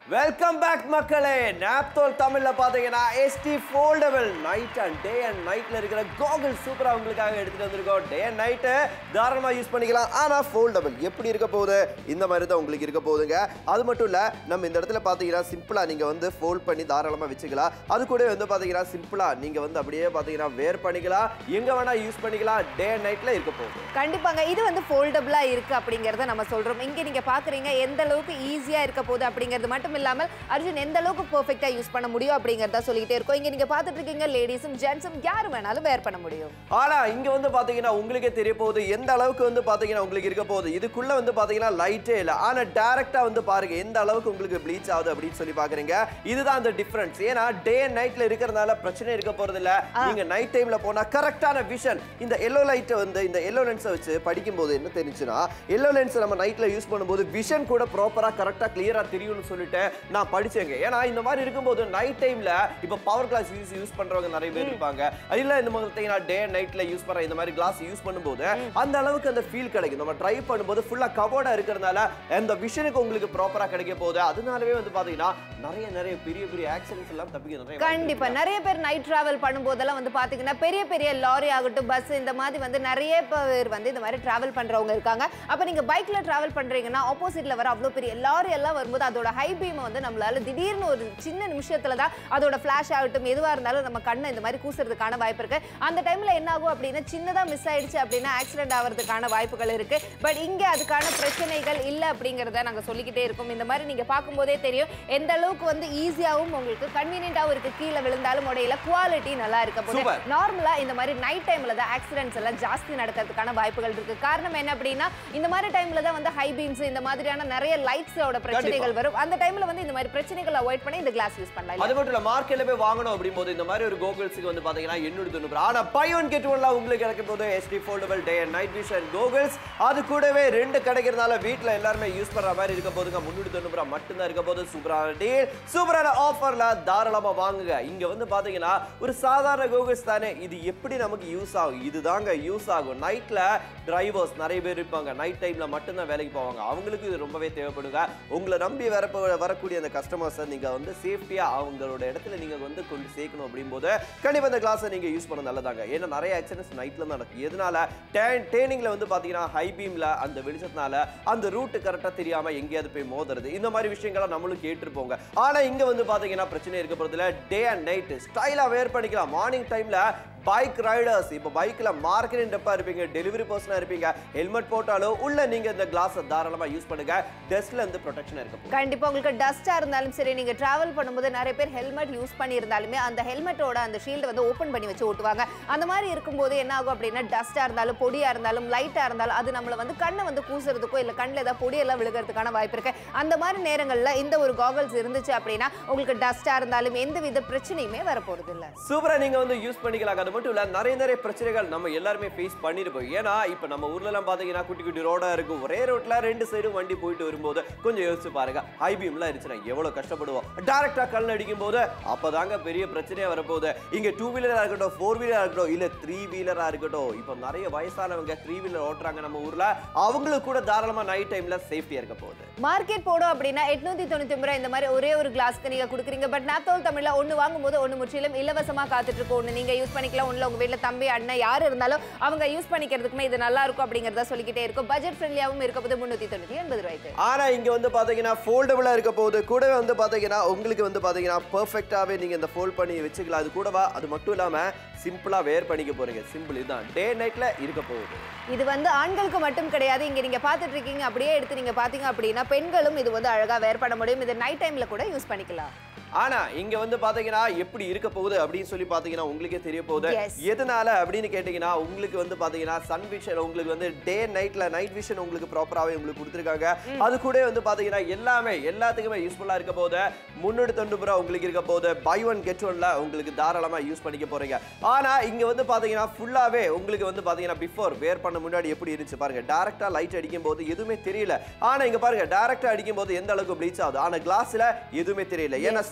Welcome back மக்களே நாப்தோல் தமிழ்ல பாத்தீங்கன்னா SD foldable night and day and நைட்ல இருக்கிற கோகுல் சூப்பரா உங்களுக்காக எடுத்துட்டு வந்திருக்கோம் டே அண்ட் நைட்டு தாராளமா யூஸ் பண்ணிக்கலாம் ஆனா ஃபோல்டபிள் எப்படி இருக்க போகுது இந்த மாதிரி தான் உங்களுக்கு இருக்க போகுதுங்க அது மட்டும் இல்ல நம்ம இந்த இடத்துல பாத்தீங்கன்னா சிம்பிளா நீங்க வந்து ஃபோல்ட் பண்ணி தாராளமா வச்சுக்கலாம் அது கூட வந்து பாத்தீங்கன்னா சிம்பிளா நீங்க வந்து அப்படியே பாத்தீங்கன்னா வேர் பண்ணிக்கலாம் எங்க வேணா யூஸ் பண்ணிக்கலாம் டே அண்ட் நைட்ல இருக்க போகுது கண்டிப்பாங்க இது வந்து ஃபோல்டபுளா இருக்கு அப்படிங்கறத நம்ம சொல்றோம் இங்க நீங்க பாக்குறீங்க எந்த அளவுக்கு ஈஸியா இருக்க போகுது அப்படிங்கிறது மட்டும் இல்லாமல் அர்ஜுன் எந்த அளவுக்கு பெர்ஃபெக்ட்டா யூஸ் பண்ண முடியும் அப்படிங்கறத சொல்லிட்டே இருக்கோம் இங்க நீங்க பாத்துட்டு இருக்கீங்க லேடிஸும் ஜென்ஸும் யாரு வேணாலும் வேர் பண்ண முடியும் ஆனா இங்க வந்து பாத்தீங்கன்னா உங்களுக்கே தெரிய போகுது எந்த அளவுக்கு வந்து பாத்தீங்கன்னா உங்களுக்கு இருக்க போகுது இதுக்குள்ள வந்து பாத்தீங்கன்னா லைட்டே இல்ல ஆனா டைரக்டா வந்து பாருங்க எந்த அளவுக்கு உங்களுக்கு ப்ளீச் ஆகுது அப்படின்னு சொல்லி பாக்குறீங்க இதுதான் அந்த டிஃபரன்ஸ் ஏன்னா டே அண்ட் நைட்ல இருக்கிறதுனால பிரச்சனை இருக்க போறது இல்ல நீங்க நைட் டைம்ல போனா கரெக்டான விஷன் இந்த எல்லோ லைட் வந்து இந்த எல்லோ லென்ஸை வச்சு படிக்கும்போது என்ன தெரிஞ்சுன்னா எல்லோ லென்ஸ் நம்ம நைட்ல யூஸ் பண்ணும்போது விஷன் கூட ப்ராப்பரா கரெக்டா கிளியரா தெரியும்னு சொல்லிட்டு நான் படிச்சேங்க ஏன்னா இந்த மாதிரி இருக்கும்போது நைட் டைம்ல இப்ப பவர் கிளாஸ் யூஸ் யூஸ் பண்றவங்க நிறைய பேர் இருப்பாங்க இல்ல இந்த மாதிரி பார்த்தீங்கன்னா டே நைட்ல யூஸ் பண்ற இந்த மாதிரி கிளாஸ் யூஸ் பண்ணும்போது அந்த அளவுக்கு அந்த ஃபீல் கிடைக்கும் நம்ம ட்ரை பண்ணும்போது ஃபுல்லா கவர்டா இருக்கிறதுனால அந்த விஷனுக்கு உங்களுக்கு ப்ராப்பரா கிடைக்க போகுது அதனாலவே வந்து பாத்தீங்கன்னா நிறைய நிறைய பெரிய பெரிய ஆக்சிடென்ட்ஸ் எல்லாம் தப்பிக்க நிறைய வாய்ப்பு கண்டிப்பா நிறைய பேர் நைட் டிராவல் பண்ணும்போதெல்லாம் வந்து பாத்தீங்கன்னா பெரிய பெரிய லாரி ஆகட்டும் பஸ் இந்த மாதிரி வந்து நிறைய பேர் வந்து இந்த மாதிரி டிராவல் பண்றவங்க இருக்காங்க அப்ப நீங்க பைக்ல டிராவல் பண்றீங்கன்னா ஆப்போசிட்ல வர அவ்வளவு பெரிய லாரி எல்லாம் வரும்போது அதோட ஹை பீமை வந்து நம்மளால திடீர்னு ஒரு சின்ன நிமிஷத்துல தான் அதோட ஃபிளாஷ் ஆகட்டும் எதுவா இருந்தாலும் நம்ம கண்ணை இந்த மாதிரி கூசுறதுக்கான வாய்ப்பு இருக்கு அந்த டைம்ல என்ன ஆகும் அப்படின்னா சின்னதா மிஸ் ஆயிடுச்சு அப்படின்னா ஆக்சிடென்ட் ஆகிறதுக்கான வாய்ப்புகள் இருக்கு பட் இங்க அதுக்கான பிரச்சனைகள் இல்ல அப்படிங்கறத நாங்க சொல்லிக்கிட்டே இருக்கோம் இந்த மாதிரி நீங்க பார்க்கும்போதே தெரியும் எந்த அளவுக்கு வந்து ஈஸியாவும் உங்களுக்கு கன்வீனியன்ட்டாவும் இருக்கு கீழே விழுந்தாலும் உடையில குவாலிட்டி நல்லா இருக்க போது Super. நார்மலா இந்த மாதிரி நைட் டைம்ல தான் ஆக்சிடென்ட்ஸ் எல்லாம் ஜாஸ்தி நடக்கிறதுக்கான வாய்ப்புகள் இருக்கு காரணம் என்ன அப்படின்னா இந்த மாதிரி டைம்ல தான் வந்து ஹை பீம்ஸ் இந்த மாதிரியான நிறைய லைட்ஸோட பிரச்சனைகள் வரும் அந்த டைம்ல வந்து இந்த மாதிரி பிரச்சனைகள் அவாய்ட் பண்ணி இந்த கிளாஸ் யூஸ் பண்ணலாம் அது மட்டும் இல்ல மார்க்கெட்ல போய் வாங்கணும் அப்படிங்கும்போது இந்த மாதிரி ஒரு கோகுல்ஸுக்கு வந்து பாத்தீங்கன்னா எண்ணூறு தொண்ணூறு ஆனா பை ஒன் கெட் ஒன்ல உங்களுக்கு கிடைக்க போது SD foldable day and night vision goggles அது கூடவே ரெண்டு கிடைக்கிறதுனால வீட்ல எல்லாருமே யூஸ் பண்ற மாதிரி இருக்க போதுங்க முன்னூறு தொண்ணூறு மட்டும்தான் இருக்க போது சூப்பரான டீல் சூப்பரான ஆஃபர்ல தாராளமா வாங்குங்க இங்க வந்து பாத்தீங்கன்னா ஒரு சாதாரண கோகுல்ஸ் தானே இது எப்படி நமக்கு யூஸ் ஆகும் இதுதாங்க யூஸ் ஆகும் நைட்ல டிரைவர்ஸ் நிறைய பேர் இருப்பாங்க நைட் டைம்ல மட்டும்தான் வேலைக்கு போவாங்க அவங்களுக்கு இது ரொம்பவே தேவைப்படுங்க உங்களை நம்பி வர வரக்கூடிய அந்த கஸ்டமர்ஸை நீங்க வந்து சேஃப்டியா அவங்களோட இடத்துல நீங்க வந்து கொண்டு சேர்க்கணும் அப்படிங்கும்போது கண்டிப்பா இந்த கிளாஸை நீங்க யூஸ் பண்ண நல்லதாங்க ஏன்னா நிறைய ஆக்சிடென்ட்ஸ் நைட்ல தான் நடக்கும் எதனால டேனிங்ல வந்து பாத்தீங்கன்னா ஹை பீம்ல அந்த வெளிச்சத்தினால அந்த ரூட் கரெக்டா தெரியாம எங்கேயாவது போய் மோதுறது இந்த மாதிரி விஷயங்களை நம்மளும் கேட்டிருப்போங்க ஆனா இங்க வந்து பாத்தீங்கன்னா பிரச்சனை இருக்க போறதுல டே அண்ட் நைட் ஸ்டைலா வேர் பண்ணிக்கலாம் மார்னிங் டைம்ல பைக் ரைடர்ஸ் இப்போ பைக்ல மார்க்கெட்டிங் டப்பா இருப்பீங்க டெலிவரி பர்சனா இருப்பீங்க ஹெல்மெட் போட்டாலும் உள்ள நீங்க இந்த கிளாஸை தாராளமா யூஸ் பண்ணுங்க டஸ்ட்ல இருந்து ப்ரொடெக்ஷன் இருக்க போகுது. கண்டிப்பா உங்களுக்கு டஸ்டா இருந்தாலும் சரி நீங்க டிராவல் பண்ணும்போது நிறைய பேர் ஹெல்மெட் யூஸ் பண்ணியிருந்தாலுமே அந்த ஹெல்மெட்டோட அந்த ஷீல்டு வந்து ஓப்பன் பண்ணி வச்சு ஓட்டுவாங்க அந்த மாதிரி இருக்கும்போது என்ன ஆகும் அப்படின்னா டஸ்டா இருந்தாலும் பொடியா இருந்தாலும் லைட்டா இருந்தாலும் அது நம்மள வந்து கண்ணை வந்து கூசுறதுக்கோ இல்ல கண்ணில் ஏதாவது பொடியெல்லாம் விழுகிறதுக்கான வாய்ப்பு இருக்கு அந்த மாதிரி நேரங்கள்ல இந்த ஒரு காகல்ஸ் இருந்துச்சு அப்படின்னா உங்களுக்கு டஸ்டா இருந்தாலும் எந்த வித பிரச்சனையுமே வரப்போறது இல்ல சூப்பரா நீங்க வந்து யூஸ் பண்ணிக்கலாம் அது மட்டும் இல்ல நிறைய நிறைய பிரச்சனைகள் நம்ம எல்லாருமே ஃபேஸ் பண்ணிருப்போம் ஏன்னா இப்ப நம்ம ஊர்ல எல்லாம் பாத்தீங்கன்னா குட்டி குட்டி ரோடா இருக்கும் ஒரே ரோட்ல ரெண்டு சைடும் வண்டி போயிட்டு வரும்போது கொஞ்சம் யோசிச்சு பாருங்க ஹை பீம்லாம் இருந்துச்சுன்னா எவ்வளவு கஷ்டப்படுவோம் டைரக்டா கல் அடிக்கும் போது அப்பதாங்க பெரிய பிரச்சனையா வரப்போகுது இங்க டூ வீலரா இருக்கட்டும் ஃபோர் வீலரா இருக்கட்டும் இல்ல த்ரீ வீலரா இருக்கட்டும் இப்ப நிறைய வயசானவங்க த்ரீ வீலர் ஓட்டுறாங்க நம்ம ஊர்ல அவங்களுக்கு கூட தாராளமா நைட் டைம்ல சேஃப்டியா இருக்க போகுது மார்க்கெட் போடும் அப்படின்னா எட்நூத்தி தொண்ணூத்தி ஒன்பது ரூபாய் இந்த மாதிரி ஒரே ஒரு கிளாஸ்க்கு நீங்க கொடுக்குறீங்க பட் நாப்தோல் தமிழ்ல ஒன்னு வாங்கும்போது ஒன்னு முற்றிலும் இலவசமா காத்துட்டு இருக்கும் ஒன்று நீங்க யூஸ் பண்ணிக்கலாம் ஒண்ணுல உங்க வீட்ல தம்பி அண்ணன் யார் இருந்தாலும் அவங்க யூஸ் பண்ணிக்கிறதுக்குமே இது நல்லா இருக்கும் அப்படிங்கறத சொல்லிக்கிட்டே இருக்கும் பட்ஜெட் ஃப்ரெண்ட்லியாவும் இருக்க போது முன்னூத்தி தொண்ணூத்தி ஒன்பது ரூபாய்க்கு ஆனா இங்க வந்து பாத்தீங்கன்னா ஃபோல்டபுளா இருக்க போகுது கூடவே வந்து பாத்தீங்கன்னா உங்களுக்கு வந்து பாத்தீங்கன்னா பெர்ஃபெக்ட்டாவே நீங்க இந்த ஃபோல்ட் பண்ணி வச்சுக்கலாம் அது கூடவா அது மட்டும் இல்லாம சிம்பிளா வேர் பண்ணிக்க போறீங்க சிம்பிள் இதுதான் டே நைட்ல இருக்க போகுது இது வந்து ஆண்களுக்கு மட்டும் கிடையாது இங்க நீங்க பாத்துட்டு இருக்கீங்க அப்படியே எடுத்து நீங்க பாத்தீங்க அப்படின்னா பெண்களும் இது வந்து அழகா வேர் பண்ண முடியும் இது நைட் டைம்ல கூட யூஸ் பண்ணிக்கலாம் ஆனா இங்க வந்து பாத்தீங்கன்னா எப்படி இருக்க போகுது அப்படின்னு சொல்லி பாத்தீங்கன்னா உங்களுக்கே தெரிய போகுது Yes. எதனால அப்படின்னு கேட்டீங்கன்னா உங்களுக்கு வந்து பாத்தீங்கன்னா சன் விஷன் உங்களுக்கு வந்து டே நைட்ல நைட் விஷன் உங்களுக்கு ப்ராப்பராவே உங்களுக்கு கொடுத்துருக்காங்க அது கூட வந்து பாத்தீங்கன்னா எல்லாமே எல்லாத்துக்குமே யூஸ்ஃபுல்லா இருக்க போகுது முன்னூறு தொண்ணூறு ரூபா உங்களுக்கு இருக்க போகுது பை ஒன் கெட் ஒன்ல உங்களுக்கு தாராளமா யூஸ் பண்ணிக்க போறீங்க ஆனா இங்க வந்து பாத்தீங்கன்னா ஃபுல்லாவே உங்களுக்கு வந்து பாத்தீங்கன்னா பிஃபோர் வேர் பண்ண முன்னாடி எப்படி இருந்துச்சு பாருங்க டைரக்டா லைட் அடிக்கும் போது எதுவுமே தெரியல ஆனா இங்க பாருங்க டைரக்டா அடிக்கும் போது எந்த அளவுக்கு ப்ளீச் ஆகுது ஆனா கிளாஸ்ல எதுவுமே தெரியல ஏன்னா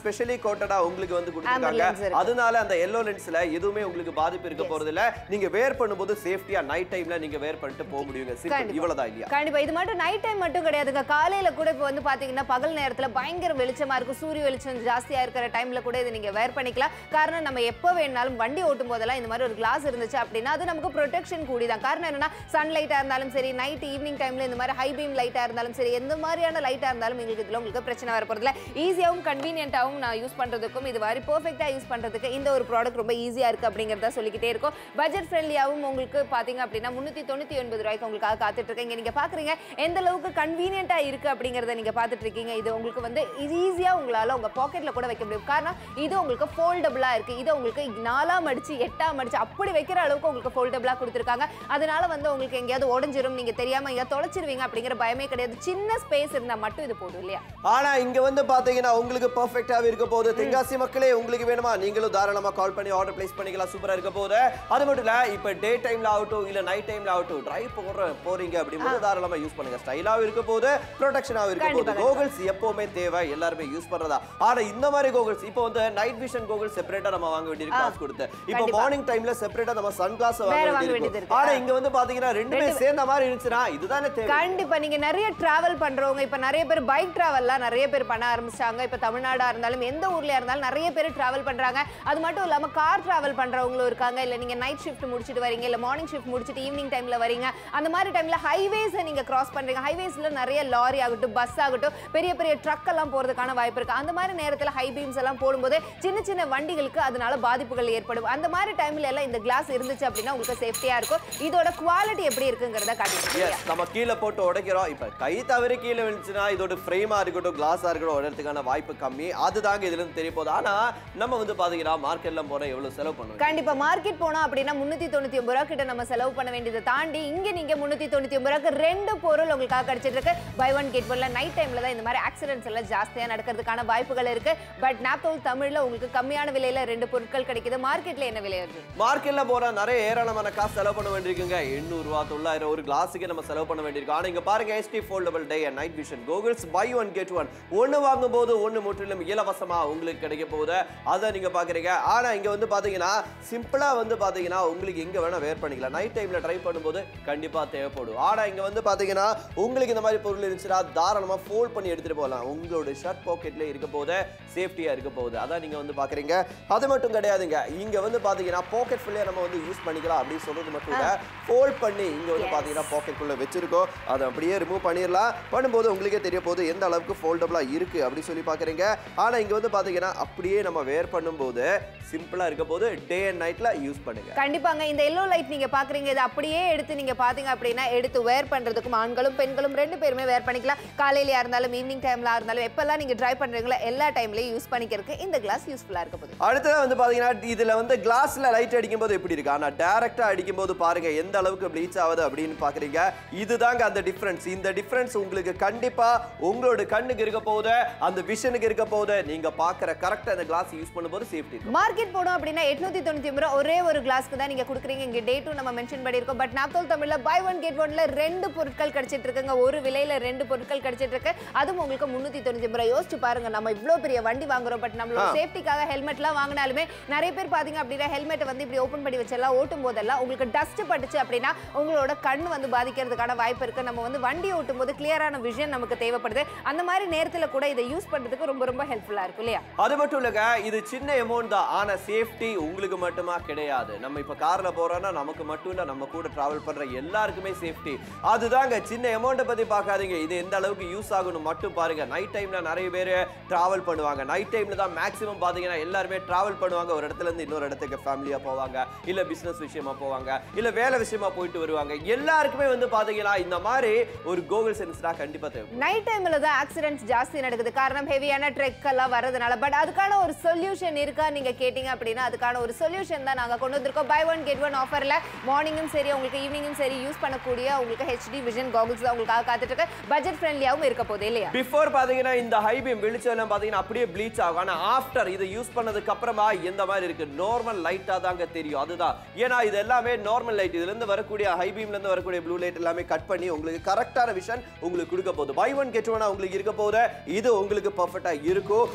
ஸ்பெஷலி கோட்டடா உங்களுக்கு வந்து Amber கொடுத்துருக்காங்க lens இருக்கு. அதனால அந்த எல்லோ லென்ஸ்ல எதுவுமே உங்களுக்கு பாதிப்பு இருக்க போறது இல்ல நீங்க வேர் பண்ணும்போது சேஃப்டியா நைட் டைம்ல நீங்க வேர் பண்ணிட்டு போக முடியுங்க சிம்பிள் கண்டிப்பா. இவ்வளவுதான் இல்லையா கண்டிப்பா இது மட்டும் நைட் டைம் மட்டும் கிடையாதுங்க காலையில கூட இப்போ வந்து பாத்தீங்கன்னா பகல் நேரத்துல பயங்கர வெளிச்சமா இருக்கும் சூரிய வெளிச்சம் ஜாஸ்தியா இருக்கிற டைம்ல கூட இதை நீங்க வேர் பண்ணிக்கலாம் காரணம் நம்ம எப்போ வேணாலும் வண்டி ஓட்டும் போதெல்லாம் இந்த மாதிரி ஒரு கிளாஸ் இருந்துச்சு அப்படின்னா அது நமக்கு ப்ரொடெக்ஷன் கூடிதான் காரணம் என்னன்னா சன்லைட்டா இருந்தாலும் சரி நைட் ஈவினிங் டைம்ல இந்த மாதிரி ஹை பீம் லைட்டா இருந்தாலும் சரி எந்த மாதிரியான லைட்டா இருந்தாலும் எங்களுக்கு இதுல உங்களுக்கு பிரச்சனை வர போறதுல ஈஸியாவும் கன்வீனியன்ட்டாகவும் நான் யூஸ் பண்றதுக்கும் இது மாதிரி பெர்ஃபெக்ட்டா யூஸ் பண்றதுக்கு இந்த ஒரு ப்ராடக்ட் ரொம்ப ஈஸியா இருக்கு அப்படிங்கறத சொல்லிக்கிட்டே இருக்கும் பட்ஜெட் ஃப்ரெண்ட்லியாகவும் உங்களுக்கு பாத்தீங்க அப்படின்னா முன்னூத்தி தொண்ணூத்தி ஒன்பது ரூபாய்க்கு உங்களுக்காக காத்துட்டு இருக்கேன் இங்க நீங்க பாக்குறீங்க எந்த அளவுக்கு கன்வீனியன்ட்டா இருக்கு அப்படிங்கறத நீங்க பார்த்துட்டு இருக்கீங்க இது உங்களுக்கு வந்து ஈஸியா உங்களால உங்க பாக்கெட்ல கூட வைக்க முடியும் காரணம் இது உங்களுக்கு ஃபோல்டபுளா இருக்கு இது உங்களுக்கு நாலா மடிச்சு எட்டா மடிச்சு அப்படி வைக்கிற அளவுக்கு உங்களுக்கு ஃபோல்டபுளா கொடுத்துருக்காங்க அதனால வந்து உங்களுக்கு எங்கேயாவது உடஞ்சிரும் நீங்க தெரியாம எங்கேயாவது தொலைச்சிருவீங்க அப்படிங்கிற பயமே கிடையாது சின்ன ஸ்பேஸ் இருந்தா மட்டும் இது போதும் இல்லையா ஆனா இங்க வந்து பாத்தீங்கன்னா உங்களுக்கு பெர்ஃபெக்டாவே இருக்க போகுது தென்காசி மக்களே உங்களுக்கு வேணுமா நீங்களும் தாராளமா கால் பண்ணி ஆர்டர் பிளேஸ் பண்ணிக்கலாம் சூப்பரா இருக்க போகுது அது மட்டும் இல்ல இப்ப டே டைம்ல ஆகட்டும் இல்ல நைட் டைம்ல ஆகட்டும் டிரைவ் போற போறீங்க அப்படிங்கும்போது தாராளமா யூஸ் பண்ணுங்க ஸ்டைலாவும் இருக்க போகுது ப்ரொடெக்ஷனாவும் இருக்க போகுது கண்டிப்பா, கோகுல்ஸ் எப்பவுமே தேவை எல்லாருமே யூஸ் பண்றதா ஆனா இந்த மாதிரி கோகுல்ஸ் இப்போ வந்து நைட் விஷன் கோகுல் செப்பரேட்டா நம்ம வாங்க வேண்டியிருக்கு காசு கொடுத்து இப்போ கண்டிப்பா. மார்னிங் டைம்ல செப்பரேட்டா நம்ம சன் கிளாஸ் வேற வாங்க வாங்க வேண்டியிருக்கு வேண்டியது இருக்கு. ஆனா இங்க வந்து பாத்தீங்கன்னா ரெண்டுமே சேர்ந்த மாதிரி இருந்துச்சுன்னா இதுதானே தேவை கண்டிப்பா நீங்க நிறைய டிராவல் பண்றவங்க இப்ப நிறைய பேர் பைக் டிராவல்லாம் நிறைய பேர் பண்ண ஆரம்பிச்சாங்க இப்ப தமிழ்நாடா இருந்தாலும் எந்த ஊர்லயா இருந்தாலும் நிறைய பேர் டிராவல் பண்றாங்க அது மட்டும் இல்லாம கார் டிராவல் பண்றவங்களும் இருக்காங்க இல்ல நீங்க நைட் ஷிஃப்ட் முடிச்சிட்டு வரீங்க இல்ல மார்னிங் ஷிஃப்ட் முடிச்சிட்டு ஈவினிங் டைம்ல வரீங்க அந்த மாதிரி டைம்ல ஹைவேஸை நீங்க கிராஸ் பண்றீங்க ஹைவேஸ்ல நிறைய லாரி ஆகட்டும் பஸ் ஆகட்டும் பெரிய பெரிய ட்ரக் எல்லாம் போறதுக்கான வாய்ப்பு இருக்கு அந்த மாதிரி நேரத்துல ஹை பீம்ஸ் எல்லாம் போடும்போது சின்ன சின்ன வண்டிகளுக்கு அதனால பாதிப்புகள் ஏற்படும் அந்த மாதிரி டைம்ல எல்லாம் இந்த கிளாஸ் இருந்துச்சு அப்படின்னா உங்களுக்கு சேஃப்டியா இருக்கும் இதோட குவாலிட்டி எப்படி இருக்குங்கிறத காட்டிட்டு எஸ் நம்ம கீழே போட்டு உடைக்கிறோம் இப்ப கை தவறி கீழே விழுந்துச்சுன்னா இதோட ஃப்ரேமா இருக்கட்டும் கிளாஸா இருக்கட்டும் உடைறதுக்கான வாய்ப்பு கம்மி அதுதாங்க இதுல இருந்து தெரிய போகுது ஆனா நம்ம வந்து பாத்தீங்கன்னா மார்க்கெட்ல போற எவ்வளவு செலவு பண்ணுவோம் கண்டிப்பா மார்க்கெட் போனோம் அப்படின்னா முன்னூத்தி தொண்ணூத்தி ஒன்பது ரூபா கிட்ட நம்ம செலவு பண்ண வேண்டியதை தாண்டி இங்க நீங்க முன்னூத்தி தொண்ணூத்தி ஒன்பது ரூபாய்க்கு ரெண்டு பொருள் உங்களுக்காக கிடைச்சிட்டு இருக்கு பை ஒன் கெட் ஒன்ல நைட் டைம்ல தான் இந்த மாதிரி ஆக்சிடென்ட்ஸ் எல்லாம் ஜாஸ்தியா நடக்கிறதுக்கான வாய்ப்புகள் இருக்கு பட் நாப்தோல் தமிழ்ல உங்களுக்கு கம்மியான விலையில ரெண்டு பொருட்கள் கிடைக்குது மார்க்கெட்ல என்ன விலை வருது மார்க்கெட்ல போற நிறைய ஏராளமான காசு செலவு பண்ண வேண்டியிருக்குங்க எண்ணூறு ரூபா தொள்ளாயிரம் ஒரு கிளாஸுக்கு நம்ம செலவு பண்ண வேண்டியிருக்கு ஆனா இங்க பாருங்க SD foldable day and night vision goggles buy one get one ஒன்னு வாங்கும் போது ஒன்னு முற்றிலும் இலவசமா உங்களுக்கு கிடைக்க போகுது அதை நீங்க பாக்குறீங்க ஆனா இங்க வந்து பாத்தீங்கன்னா சிம்பிளா வந்து பாத்தீங்கன்னா உங்களுக்கு எங்க வேணா வேர் பண்ணிக்கலாம் நைட் டைம்ல ட்ரை பண்ணும்போது கண்டிப்பா தேவைப்படும் ஆனா இங்க வந்து பாத்தீங்கன்னா உங்களுக்கு இந்த மாதிரி பொருள் இருந்துச்சுன்னா தாராளமா ஃபோல்ட் பண்ணி எடுத்துட்டு போகலாம் உங்களோட ஷர்ட் பாக்கெட்ல இருக்க போது சேஃப்டியா இருக்க போகுது அதான் நீங்க வந்து பாக்குறீங்க அது மட்டும் கிடையாதுங்க இங்க வந்து பாத்தீங்கன்னா பாக்கெட் ஃபுல்லே நம்ம வந்து யூஸ் பண்ணிக்கலாம் அப்படின்னு சொல்றது மட்டும் இல்ல ஃபோல்ட் பண்ணி இங்க வந்து Yes. பாத்தீங்கன்னா பாக்கெட் குள்ள வச்சிருக்கோம் அதை அப்படியே ரிமூவ் பண்ணிடலாம் பண்ணும்போது உங்களுக்கே தெரிய போகுது எந்த அளவுக்கு ஃபோல்டபுளா இருக்கு அப்படி சொல்லி பாக்குறீங்க ஆனா இங்க வந்து பாத்தீங்கன்னா அப்படியே நம்ம வேர் பண்ணும்போது சிம்பிளா இருக்க போது டே அண்ட் நைட்ல யூஸ் பண்ணுங்க கண்டிப்பாங்க இந்த எல்லோ லைட் நீங்க பாக்குறீங்க இது அப்படியே எடுத்து நீங்க பாத்தீங்க அப்படின்னா எடுத்து வேர் பண்றதுக்கும் ஆண்களும் பெண்களும் ரெண்டு பேருமே வேர் பண்ணிக்கலாம் காலையிலயா இருந்தாலும் ஈவினிங் டைம்ல இருந்தாலும் எப்பெல்லாம் நீங்க ட்ரை பண்றீங்களோ எல்லா டைம்லயும் யூஸ் பண்ணிக்கிறதுக்கு இந்த கிளாஸ் யூஸ்ஃபுல்லா இருக்க போகுது அடுத்தது வந்து பாத்தீங்கன்னா இதுல வந்து கிளாஸ்ல லைட் அடிக்கும் போது எப்படி இருக்கு ஆனா டைரக்டா அடிக்கும் போது பாருங்க எந்த அளவுக்கு ப்ளீச் ஆகுது அப்படின்னு பாக்குறீங்க இதுதாங்க அந்த டிஃபரன்ஸ் இந்த டிஃபரன்ஸ் உங்களுக்கு கண்டிப்பா உங்களோட கண்ணுக்கு இருக்க போகுது அந்த விஷனுக்கு இருக்க போகுது நீங்க பாக்குற கரெக்டா அந்த கிளாஸ் யூஸ் பண்ணும்போது சேஃப்டி மார்க்கெட் போனோம் அப்படின்னா எட்நூத்தி தொண்ணூத்தி ஒன்பது ரூபா ஒரே ஒரு கிளாஸ்க்கு தான் நீங்க கொடுக்குறீங்க இங்க டேட்டும் நம்ம மென்ஷன் பண்ணியிருக்கோம் பட் நாப்தோல் தமிழ்ல பை ஒன் கெட் ஒன்ல ரெண்டு பொருட்கள் கிடைச்சிட்டு இருக்குங்க ஒரு விலையில ரெண்டு பொருட்கள் கிடைச்சிட்டு இருக்கு அதுவும் உங்களுக்கு முன்னூத்தி தொண்ணூத்தி ஒன்பது ரூபா யோசிச்சு பாருங்க நம்ம இவ்ளோ பெரிய வண்டி வாங்குறோம் பட் நம்மளோட ஆ. சேஃப்டிக்காக ஹெல்மெட்லாம் வாங்கினாலுமே நிறைய பேர் பாத்தீங்க அப்படின்னா ஹெல்மெட் வந்து இப்படி ஓப்பன் பண்ணி வச்செல்லாம் ஓட்டும் போதெல்லாம் உங்களுக்கு டஸ்ட் பட்டுச்சு அப்படின்னா உங்களோட கண் வந்து பாதிக்கிறதுக்கான வாய்ப்பு இருக்கு நம்ம வந்து வண்டி ஓட்டும் போது கிளியரான விஷன் நமக்கு தேவைப்படுது அந்த மாதிரி நேரத்துல கூட இதை யூஸ் பண்றதுக்கு ரொம்ப ரொம்ப ஹெல்ப்ஃபுல்லா இருக்கும் இல்லையா அது மட்டும் இல்லங்க இது சின்ன அமௌண்ட் தான் ஆனா சேஃப்டி உங்களுக்கு மட்டுமா கிடையாது நம்ம இப்ப கார்ல போறோம்னா நமக்கு மட்டும் இல்ல நம்ம கூட டிராவல் பண்ற எல்லாருக்குமே சேஃப்டி அதுதாங்க சின்ன அமௌண்ட்டை பத்தி பார்க்காதீங்க இது எந்த அளவுக்கு யூஸ் ஆகணும் மட்டும் பாருங்க நைட் டைம்ல நிறைய பேர் டிராவல் பண்ணுவாங்க நைட் டைம்ல தான் மேக்ஸிமம் பாத்தீங்கன்னா எல்லாருமே டிராவல் பண்ணுவாங்க ஒரு இடத்துல இருந்து இன்னொரு இடத்துக்கு ஃபேமிலியா போவாங்க இல்ல பிசினஸ் விஷயமா போவாங்க இல்ல வேலை விஷயமா போயிட்டு வருவாங்க எல்லாருக்குமே வந்து பாத்தீங்கன்னா இந்த மாதிரி ஒரு கோகுல் சென்ஸ்டா கண்டிப்பா தேவை நைட் டைம்ல தான் ஆக்சிடென்ட்ஸ் ஜாஸ்தி நடக்குது காரணம் ஹெவியான ட்ரெக் எல்லாம் வரதுனால பட் அதுக்கான ஒரு சொல்யூஷன் இருக்கா நீங்க கேட்டீங்க அப்படின்னா அதுக்கான ஒரு சொல்யூஷன் தான் நாங்க கொண்டு வந்திருக்கோம் பை ஒன் கெட் ஒன் ஆஃபர்ல மார்னிங்கும் சரி உங்களுக்கு ஈவினிங்கும் சரி யூஸ் பண்ணக்கூடிய உங்களுக்கு ஹெச்டி விஷன் காகுல்ஸ் தான் உங்களுக்காக காத்துட்டு இருக்கு பட்ஜெட் ஃப்ரெண்ட்லியாவும் இருக்க போகுது இல்லையா பிஃபோர் பாத்தீங்கன்னா இந்த ஹை பீம் வெளிச்சம் பாத்தீங்கன்னா அப்படியே ப்ளீச் ஆகும் ஆனா ஆஃப்டர் இதை யூஸ் பண்ணதுக்கு அப்புறமா எந்த மாதிரி இருக்கு நார்மல் லைட்டா தாங்க தெரியும் அதுதான் ஏன்னா இது எல்லாமே நார்மல் லைட் இதுல இருந்து வரக்கூடிய ஹை பீம்ல இருந்து வரக்கூடிய ப்ளூ லைட் எல்லாமே கட் பண்ணி உங்களுக்கு கரெக்டான விஷன் உங்களுக்கு கொடுக்க போகுது பை ஒன் கெட் ஒன் உங்களுக்கு இருக்க போகுது இது உங்களுக்கு பர்ஃபெக்டா இருக்கும்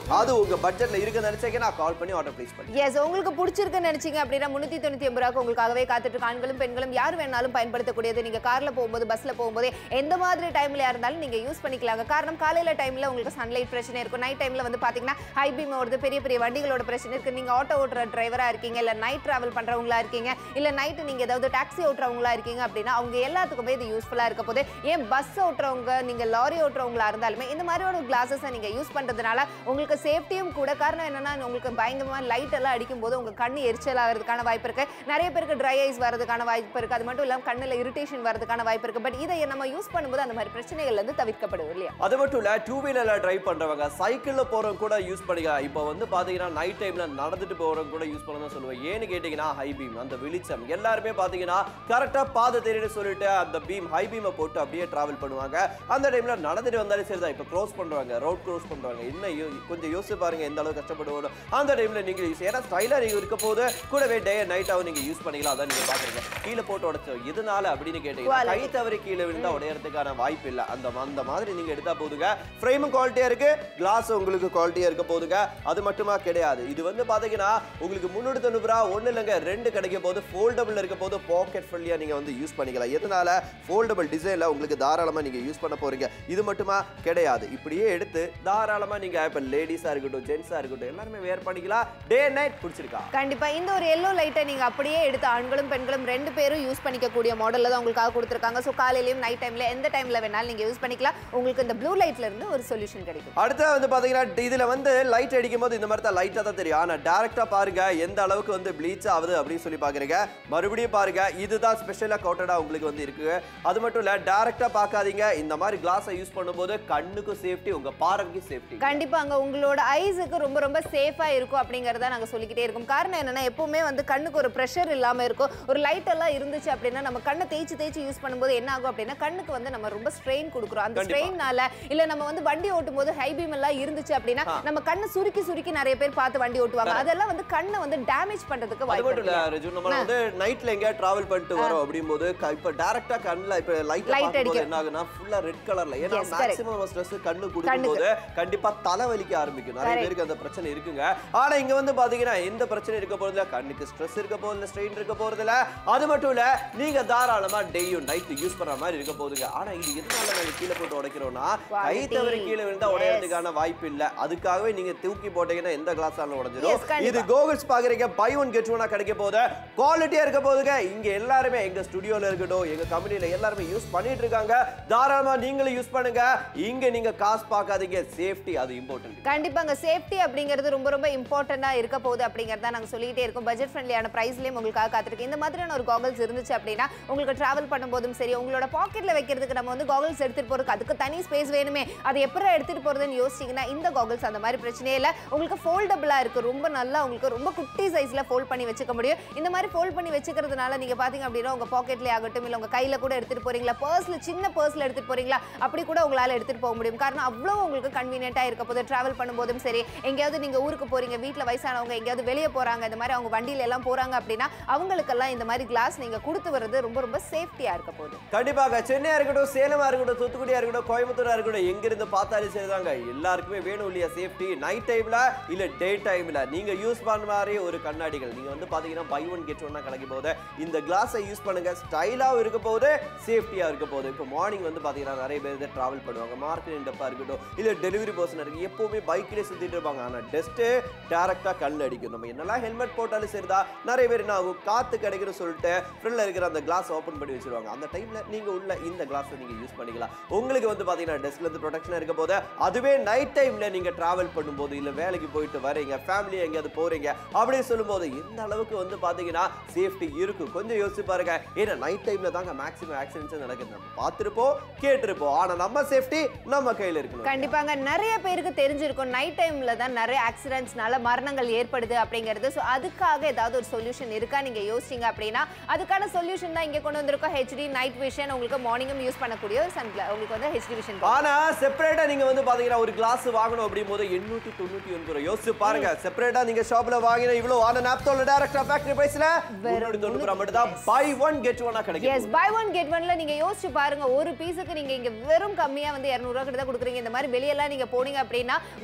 அது உங்க பட்ஜெட்ல இருக்குன்னு நினைச்சீங்கன்னா கால் பண்ணி ஆர்டர் ப்ளேஸ் பண்ணி எஸ் உங்களுக்கு பிடிச்சிருக்குன்னு நினைச்சீங்க அப்படின்னா முன்னூத்தி தொண்ணூத்தி ஒன்பது ரூபாய்க்கு உங்களுக்காகவே காத்துட்டு இருக்க ஆண்களும் பெண்களும் யார் வேணாலும் பயன்படுத்தக்கூடியது நீங்க கார்ல போகும்போது பஸ்ல போகும்போது எந்த மாதிரி டைம்ல இருந்தாலும் நீங்க யூஸ் பண்ணிக்கலாங்க காரணம் காலையில டைம்ல உங்களுக்கு சன்லைட் பிரச்சனை இருக்கும் நைட் டைம்ல வந்து பாத்தீங்கன்னா ஹை பீம் ஓடுது பெரிய பெரிய வண்டிகளோட பிரச்சனை இருக்கு நீங்க ஆட்டோ ஓட்டுற டிரைவரா இருக்கீங்க இல்ல நைட் டிராவல் பண்றவங்களா இருக்கீங்க இல்ல நைட் நீங்க ஏதாவது டாக்ஸி ஓட்டுறவங்களா இருக்கீங்க அப்படின்னா அவங்க எல்லாத்துக்குமே இது யூஸ்ஃபுல்லா இருக்க போது ஏன் பஸ் ஓட்டுறவங்க நீங்க லாரி ஓட்டுறவங்களா இருந்தாலுமே இந்த மாதிரியான கிளாஸஸை நீங்க யூஸ் பண்றதுனால உங்களுக்கு சேஃப்டியும் கூட காரணம் என்னன்னா உங்களுக்கு பயங்கரமா லைட் எல்லாம் அடிக்கும் போது உங்க கண்ணு எரிச்சல் ஆகிறதுக்கான வாய்ப்பு இருக்கு நிறைய பேருக்கு ட்ரை ஐஸ் வரதுக்கான வாய்ப்பு இருக்கு அது மட்டும் இல்லாம கண்ணுல இரிட்டேஷன் வரதுக்கான வாய்ப்பு இருக்கு பட் இதை நம்ம யூஸ் பண்ணும்போது அந்த மாதிரி பிரச்சனைகள்ல இருந்து தவிர்க்கப்படும் இல்லையா அது மட்டும் இல்ல டூ வீலர்ல டிரைவ் பண்றவங்க சைக்கிள்ல போறவங்க கூட யூஸ் பண்ணிக்கலாம் இப்போ வந்து பாத்தீங்கன்னா நைட் டைம்ல நடந்துட்டு போறவங்க கூட யூஸ் பண்ணணும் சொல்லுவேன் ஏன்னு கேட்டீங்கன்னா ஹை பீம் அந்த வெளிச்சம் எல்லாருமே பாத்தீங்கன்னா கரெக்டா பாதை தெரியுன்னு சொல்லிட்டு அந்த பீம் ஹை பீமை போட்டு அப்படியே டிராவல் பண்ணுவாங்க அந்த டைம்ல நடந்துட்டு வந்தாலும் சரிதான் இப்போ க்ரோஸ் பண்றாங்க ரோட் க்ரோஸ் பண்றாங்க என்ன யோ- கொஞ்சம் யோசிச்சு பாருங்க எந்த அளவுக்கு கஷ்டப்படுவோம் அந்த டைம்ல நீங்க யூஸ் ஏன்னா ஸ்டைலா நீங்க இருக்க போது கூடவே டே நைட்டாவும் நீங்க யூஸ் பண்ணிக்கலாம் அதான் நீங்க பாக்குறீங்க கீழே போட்டு உடைச்சோம் எதனால அப்படின்னு கேட்டீங்கன்னா Quality. கை தவறி கீழே விழுந்தா உடையறதுக்கான வாய்ப்பு இல்ல அந்த அந்த மாதிரி நீங்க எடுத்தா போதுங்க ஃப்ரேமும் குவாலிட்டியா இருக்கு கிளாஸ் உங்களுக்கு குவாலிட்டியா இருக்க போதுங்க அது மட்டுமா கிடையாது இது வந்து பாத்தீங்கன்னா உங்களுக்கு முன்னூத்தி தொண்ணூறு ரூபா ஒண்ணு இல்லைங்க ரெண்டு கிடைக்க போது ஃபோல்டபிள் இருக்க போது பாக்கெட் ஃப்ரெண்ட்லியா நீங்க வந்து யூஸ் பண்ணிக்கலாம் எதனால ஃபோல்டபிள் டிசைன்ல உங்களுக்கு தாராளமா நீங்க யூஸ் பண்ண போறீங்க இது மட்டுமா கிடையாது இப்படியே எடுத்து தாராளமா நீங்க இப்ப லேடிஸா இருக்கட்டும் ஜென்ஸா இருக்கட்டும் எல்லாருமே வேர் பண்ணிக்கலாம் டே நைட் பிடிச்சிருக்கா கண்டிப்பா இந்த ஒரு எல்லோ லைட்டை நீங்க அப்படியே எடுத்து ஆண்களும் பெண்களும் ரெண்டு பேரும் யூஸ் பண்ணிக்கக்கூடிய மாடல்ல தான் உங்களுக்காக கொடுத்துருக்காங்க ஸோ காலையிலயும் நைட் டைம்ல எந்த டைம்ல வேணாலும் நீங்க யூஸ் பண்ணிக்கலாம் உங்களுக்கு இந்த ப்ளூ லைட்ல இருந்து ஒரு சொல்யூஷன் கிடைக்கும் அடுத்து வந்து பாத்தீங்கன்னா இதுல வந்து லைட் அடிக்கும் போது இந்த மாதிரி தான் லைட்டா தான் தெரியும் ஆனா டேரக்டா பாருங்க எந்த அளவுக்கு வந்து ப்ளீச் ஆகுது அப்படின்னு சொல்லி பாக்குறீங்க மறுபடியும் பாருங்க இதுதான் ஸ்பெஷலா கவுட்டடா உங்களுக்கு வந்து இருக்கு அது மட்டும் இல்ல டேரக்டா பார்க்காதீங்க இந்த மாதிரி கிளாஸை யூஸ் பண்ணும்போது கண்ணுக்கும் சேஃப்டி உங்க பார்வைக்கும் சேஃப்டி கண்டிப்பாங்க உங்களோட ஐஸுக்கு ரொம்ப ரொம்ப சேஃபா இருக்கும் அப்படிங்கறத நாங்க சொல்லிக்கிட்டே இருக்கோம் காரணம் என்னன்னா எப்பவுமே வந்து கண்ணுக்கு ஒரு ப்ரெஷர் இல்லாம இருக்கும் ஒரு லைட் எல்லாம் இருந்துச்சு அப்படின்னா நம்ம கண்ணை தேய்ச்சி தேய்ச்சி யூஸ் பண்ணும்போது என்ன ஆகும் அப்படின்னா கண்ணுக்கு வந்து நம்ம ரொம்ப ஸ்ட்ரெயின் கொடுக்குறோம் அந்த கண்டிப்பா. ஸ்ட்ரெயின்னால இல்ல நம்ம வந்து வண்டி ஓட்டும் போது ஹை பீம் எல்லாம் இருந்துச்சு அப்படின்னா ஆ. நம்ம கண்ணை சுருக்கி சுருக்கி நிறைய பேர் பார்த்து வண்டி ஓட்டுவாங்க அதெல்லாம் வந்து கண்ணை வந்து டேமேஜ் பண்றதுக்கு அது வாய்ப்பு மட்டும் இல்ல இருக்கு ரஜு நம்ம வந்து நைட்ல எங்கேயா டிராவல் பண்ணிட்டு வரோம் அப்படிங்கும்போது க- இப்ப டைரக்டா கண்ணுல இப்ப லைட் Light பார்க்கும்போது அடிக்கும். என்ன ஆகுனா ஃபுல்லா ரெட் கலர்ல ஏன்னா Yes, correct. மேக்ஸிமம் ஸ்ட்ரெஸ் கண்ணு கொடுக்கும்போது கண்டிப்பா தலை வலிக்க ஆரம்பிக்கும் நிறைய Correct. பேருக்கு அந்த பிரச்சனை இருக்குங்க ஆனா இங்க வந்து பாத்தீங்கன்னா எந்த பிரச்சனை இருக்க போறதுல கண்ணுக்கு ஸ்ட்ரெஸ் இருக்க போறதுல ஸ்ட்ரெயின் இருக்க போறதுல அது மட்டும் இல்ல நீங்க தாராளமா டேயும் நைட் யூஸ் பண்ற மாதிரி இருக்க போகுதுங்க ஆனா இது எதனால நாங்க கீழே போட்டு உடைக்கிறோம்னா கை Quality. தவறி கீழே விழுந்தா Yes. உடையறதுக்கான வாய்ப்பு இல்ல அதுக்காகவே நீங்க தூக்கி போட்டீங்கன்னா எந்த கிளாஸ் ஆனாலும் Yes, உடைஞ்சிரும் கண்டிப்பா. இது கோகுல்ஸ் பாக்குறீங்க பை ஒன் கெட் ஒன்னா கிடைக்க போகுது குவாலிட்டியா இருக்க போகுதுங்க இங்க எல்லாருமே எங்க ஸ்டுடியோல இருக்கட்டும் எங்க கம்பெனில எல்லாருமே யூஸ் பண்ணிட்டு இருக்காங்க தாராளமா நீங்களும் யூஸ் பண்ணுங்க இங்க நீங்க காசு பார்க்காதீங்க சேஃப்டி அது இம்பார்ட்டன்ட் கண்டிப்பாங்க சேஃப்டி அப்படிங்கிறது ரொம்ப ரொம்ப இம்பார்ட்டண்டா இருக்க போகுது அப்படிங்கறத நாங்க சொல்லிக்கிட்டே இருக்கோம் பட்ஜெட் ஃப்ரெண்ட்லியான பிரைஸ்லயும் உங்களுக்காக காத்திருக்கு இந்த மாதிரியான ஒரு காகல்ஸ் இருந்துச்சு அப்படின்னா உங்களுக்கு டிராவல் பண்ணும்போதும் சரி உங்களோட பாக்கெட்ல வைக்கிறதுக்கு நம்ம வந்து காகல்ஸ் எடுத்துட்டு போறதுக்கு அதுக்கு தனி ஸ்பேஸ் வேணுமே அது எப்படி எடுத்துட்டு போறதுன்னு யோசிச்சீங்கன்னா இந்த காகல்ஸ் அந்த மாதிரி பிரச்சனையே இல்லை உங்களுக்கு ஃபோல்டபுளா இருக்கு ரொம்ப நல்லா உங்களுக்கு ரொம்ப குட்டி சைஸ்ல ஃபோல்ட் பண்ணி வச்சுக்க முடியும் இந்த மாதிரி ஃபோல்ட் பண்ணி வச்சுக்கிறதுனால நீங்க பாத்தீங்க அப்படின்னா உங்க பாக்கெட்ல ஆகட்டும் இல்ல உங்க கையில கூட எடுத்துட்டு போறீங்களா பர்ஸ்ல சின்ன பர்ஸ்ல எடுத்துட்டு போறீங்களா அப்படி கூட உங்களால எடுத்துட்டு போக முடியும் காரணம் அவ்வளோ உங்களுக்கு கன்வீனியன்ட்டா இருக்க போது டிராவல் பண்ணும்போதும் சரி எங்கேயாவது நீங்க ஊருக்கு போறீங்க வீட்ல வயசானவங்க எங்கேயாவது வெளியே போறாங்க இந்த மாதிரி அவங்க வண்டியில எல்லாம் போறாங்க அப்படின்னா அவங்களுக்கெல்லாம் இந்த மாதிரி கிளாஸ் நீங்க கொடுத்து வர்றது ரொம்ப ரொம்ப சேஃப்டியா இருக்க போகுது கண்டிப்பாக சென்னையா இருக்கட்டும் சேலமா இருக்கட்டும் தூத்துக்குடியா இருக்கட்டும் கோயம்புத்தூரா இருக்கட்டும் எங்க இருந்து பார்த்தாலும் சரிதாங்க எல்லாருக்குமே வேணும் இல்லையா சேஃப்டி நைட் டைம்ல இல்ல டே டைம்ல நீங்க யூஸ் பண்ண மாதிரி ஒரு கண்ணாடிகள் நீங்க வந்து பாத்தீங்கன்னா பை ஒன் கெட் ஒன்னா கிடைக்கும் போது இந்த கிளாஸை யூஸ் பண்ணுங்க ஸ்டைலாவும் இருக்க போது சேஃப்டியா இருக்க போகுது இப்போ மார்னிங் வந்து பாத்தீங்கன்னா நிறைய பேர் டிராவல் பண்ணுவாங்க மார்க்கெட் டப்பா இருக்கட்டும் இல்ல டெலிவரி பர்சன் இருக்கு எப்பவுமே பைக்லயே சுத்திட்டு இருப்பாங்க ஆனா டஸ்ட் டேரக்டா கல் அடிக்கும் நம்ம என்னெல்லாம் ஹெல்மெட் போட்டாலும் சரிதான் நிறைய பேர் என்ன ஆகும் காத்து கிடைக்குன்னு சொல்லிட்டு ஃப்ரில்ல இருக்கிற அந்த கிளாஸ் ஓபன் பண்ணி வச்சிருவாங்க அந்த டைம்ல நீங்க உள்ள இந்த கிளாஸை நீங்க யூஸ் பண்ணிக்கலாம் உங்களுக்கு வந்து பாத்தீங்கன்னா டெஸ்க்ல இருந்து ப்ரொடெக்ஷன் இருக்க போது அதுவே நைட் டைம்ல நீங்க டிராவல் பண்ணும்போது இல்ல வேலைக்கு போயிட்டு வரீங்க ஃபேமிலி எங்கேயாவது போறீங்க அப்படின்னு சொல்லும்போது எந்த அளவுக்கு வந்து பாத்தீங்கன்னா சேஃப்டி இருக்கும் கொஞ்சம் யோசிச்சு பாருங்க ஏன்னா நைட் டைம்ல தாங்க மேக்ஸிமம் ஆக்சிடென்ட்ஸ் நடக்குது நம்ம பார்த்துருப்போம் கேட்டிருப்போம் ஆனா நம்ம சேஃப்டி நம்ம கையில இருக்கணும் கண்டிப்பாங்க நிறைய பேருக்கு தெரிஞ்சிருக்கும் நைட் டைம்ல தான் நிறைய ஆக்சிடென்ட்ஸ்னால மரணங்கள் ஏற்படுது அப்படிங்கிறது ஸோ அதுக்காக ஏதாவது ஒரு சொல்யூஷன் இருக்கா நீங்க யோசிச்சீங்க அப்படின்னா அதுக்கான சொல்யூஷன் தான் இங்க கொண்டு வந்திருக்கோம் ஹெச்டி நைட் விஷன் உங்களுக்கு மார்னிங்கும் யூஸ் பண்ணக்கூடிய ஒரு சன் உங்களுக்கு வந்து ஹெச்டி விஷன் ஆனா செப்பரேட்டா நீங்க வந்து பாத்தீங்கன்னா ஒரு கிளாஸ் வாங்கணும் அப்படியும் போது எண்ணூத்தி தொண்ணூத்தி ஒன்பது ரூபாய் யோசிச்சு பாருங்க செப்பரேட்டா நீங்க ஷாப்ல வாங்கின இவ்வளவு ஆன நாப்தோல டைரக்டா ஃபேக்டரி பிரைஸ்ல முன்னூத்தி தொண்ணூறு ரூபாய் மட்டும் தான் பை ஒன் கெட் ஒன்னா கிடைக்கும் எஸ் பை ஒன் கெட் ஒன்ல நீங்க யோசிச்சு பாருங்க ஒரு பீஸுக்கு நீங்க இங்க வெறும் கம்மியா வந்து இரநூறுவா கிட்ட தான் கொடுக்குறீங்க இந்த மாதிரி வெளியெல்லாம் நீங்க போனீங்க அப்படின்னா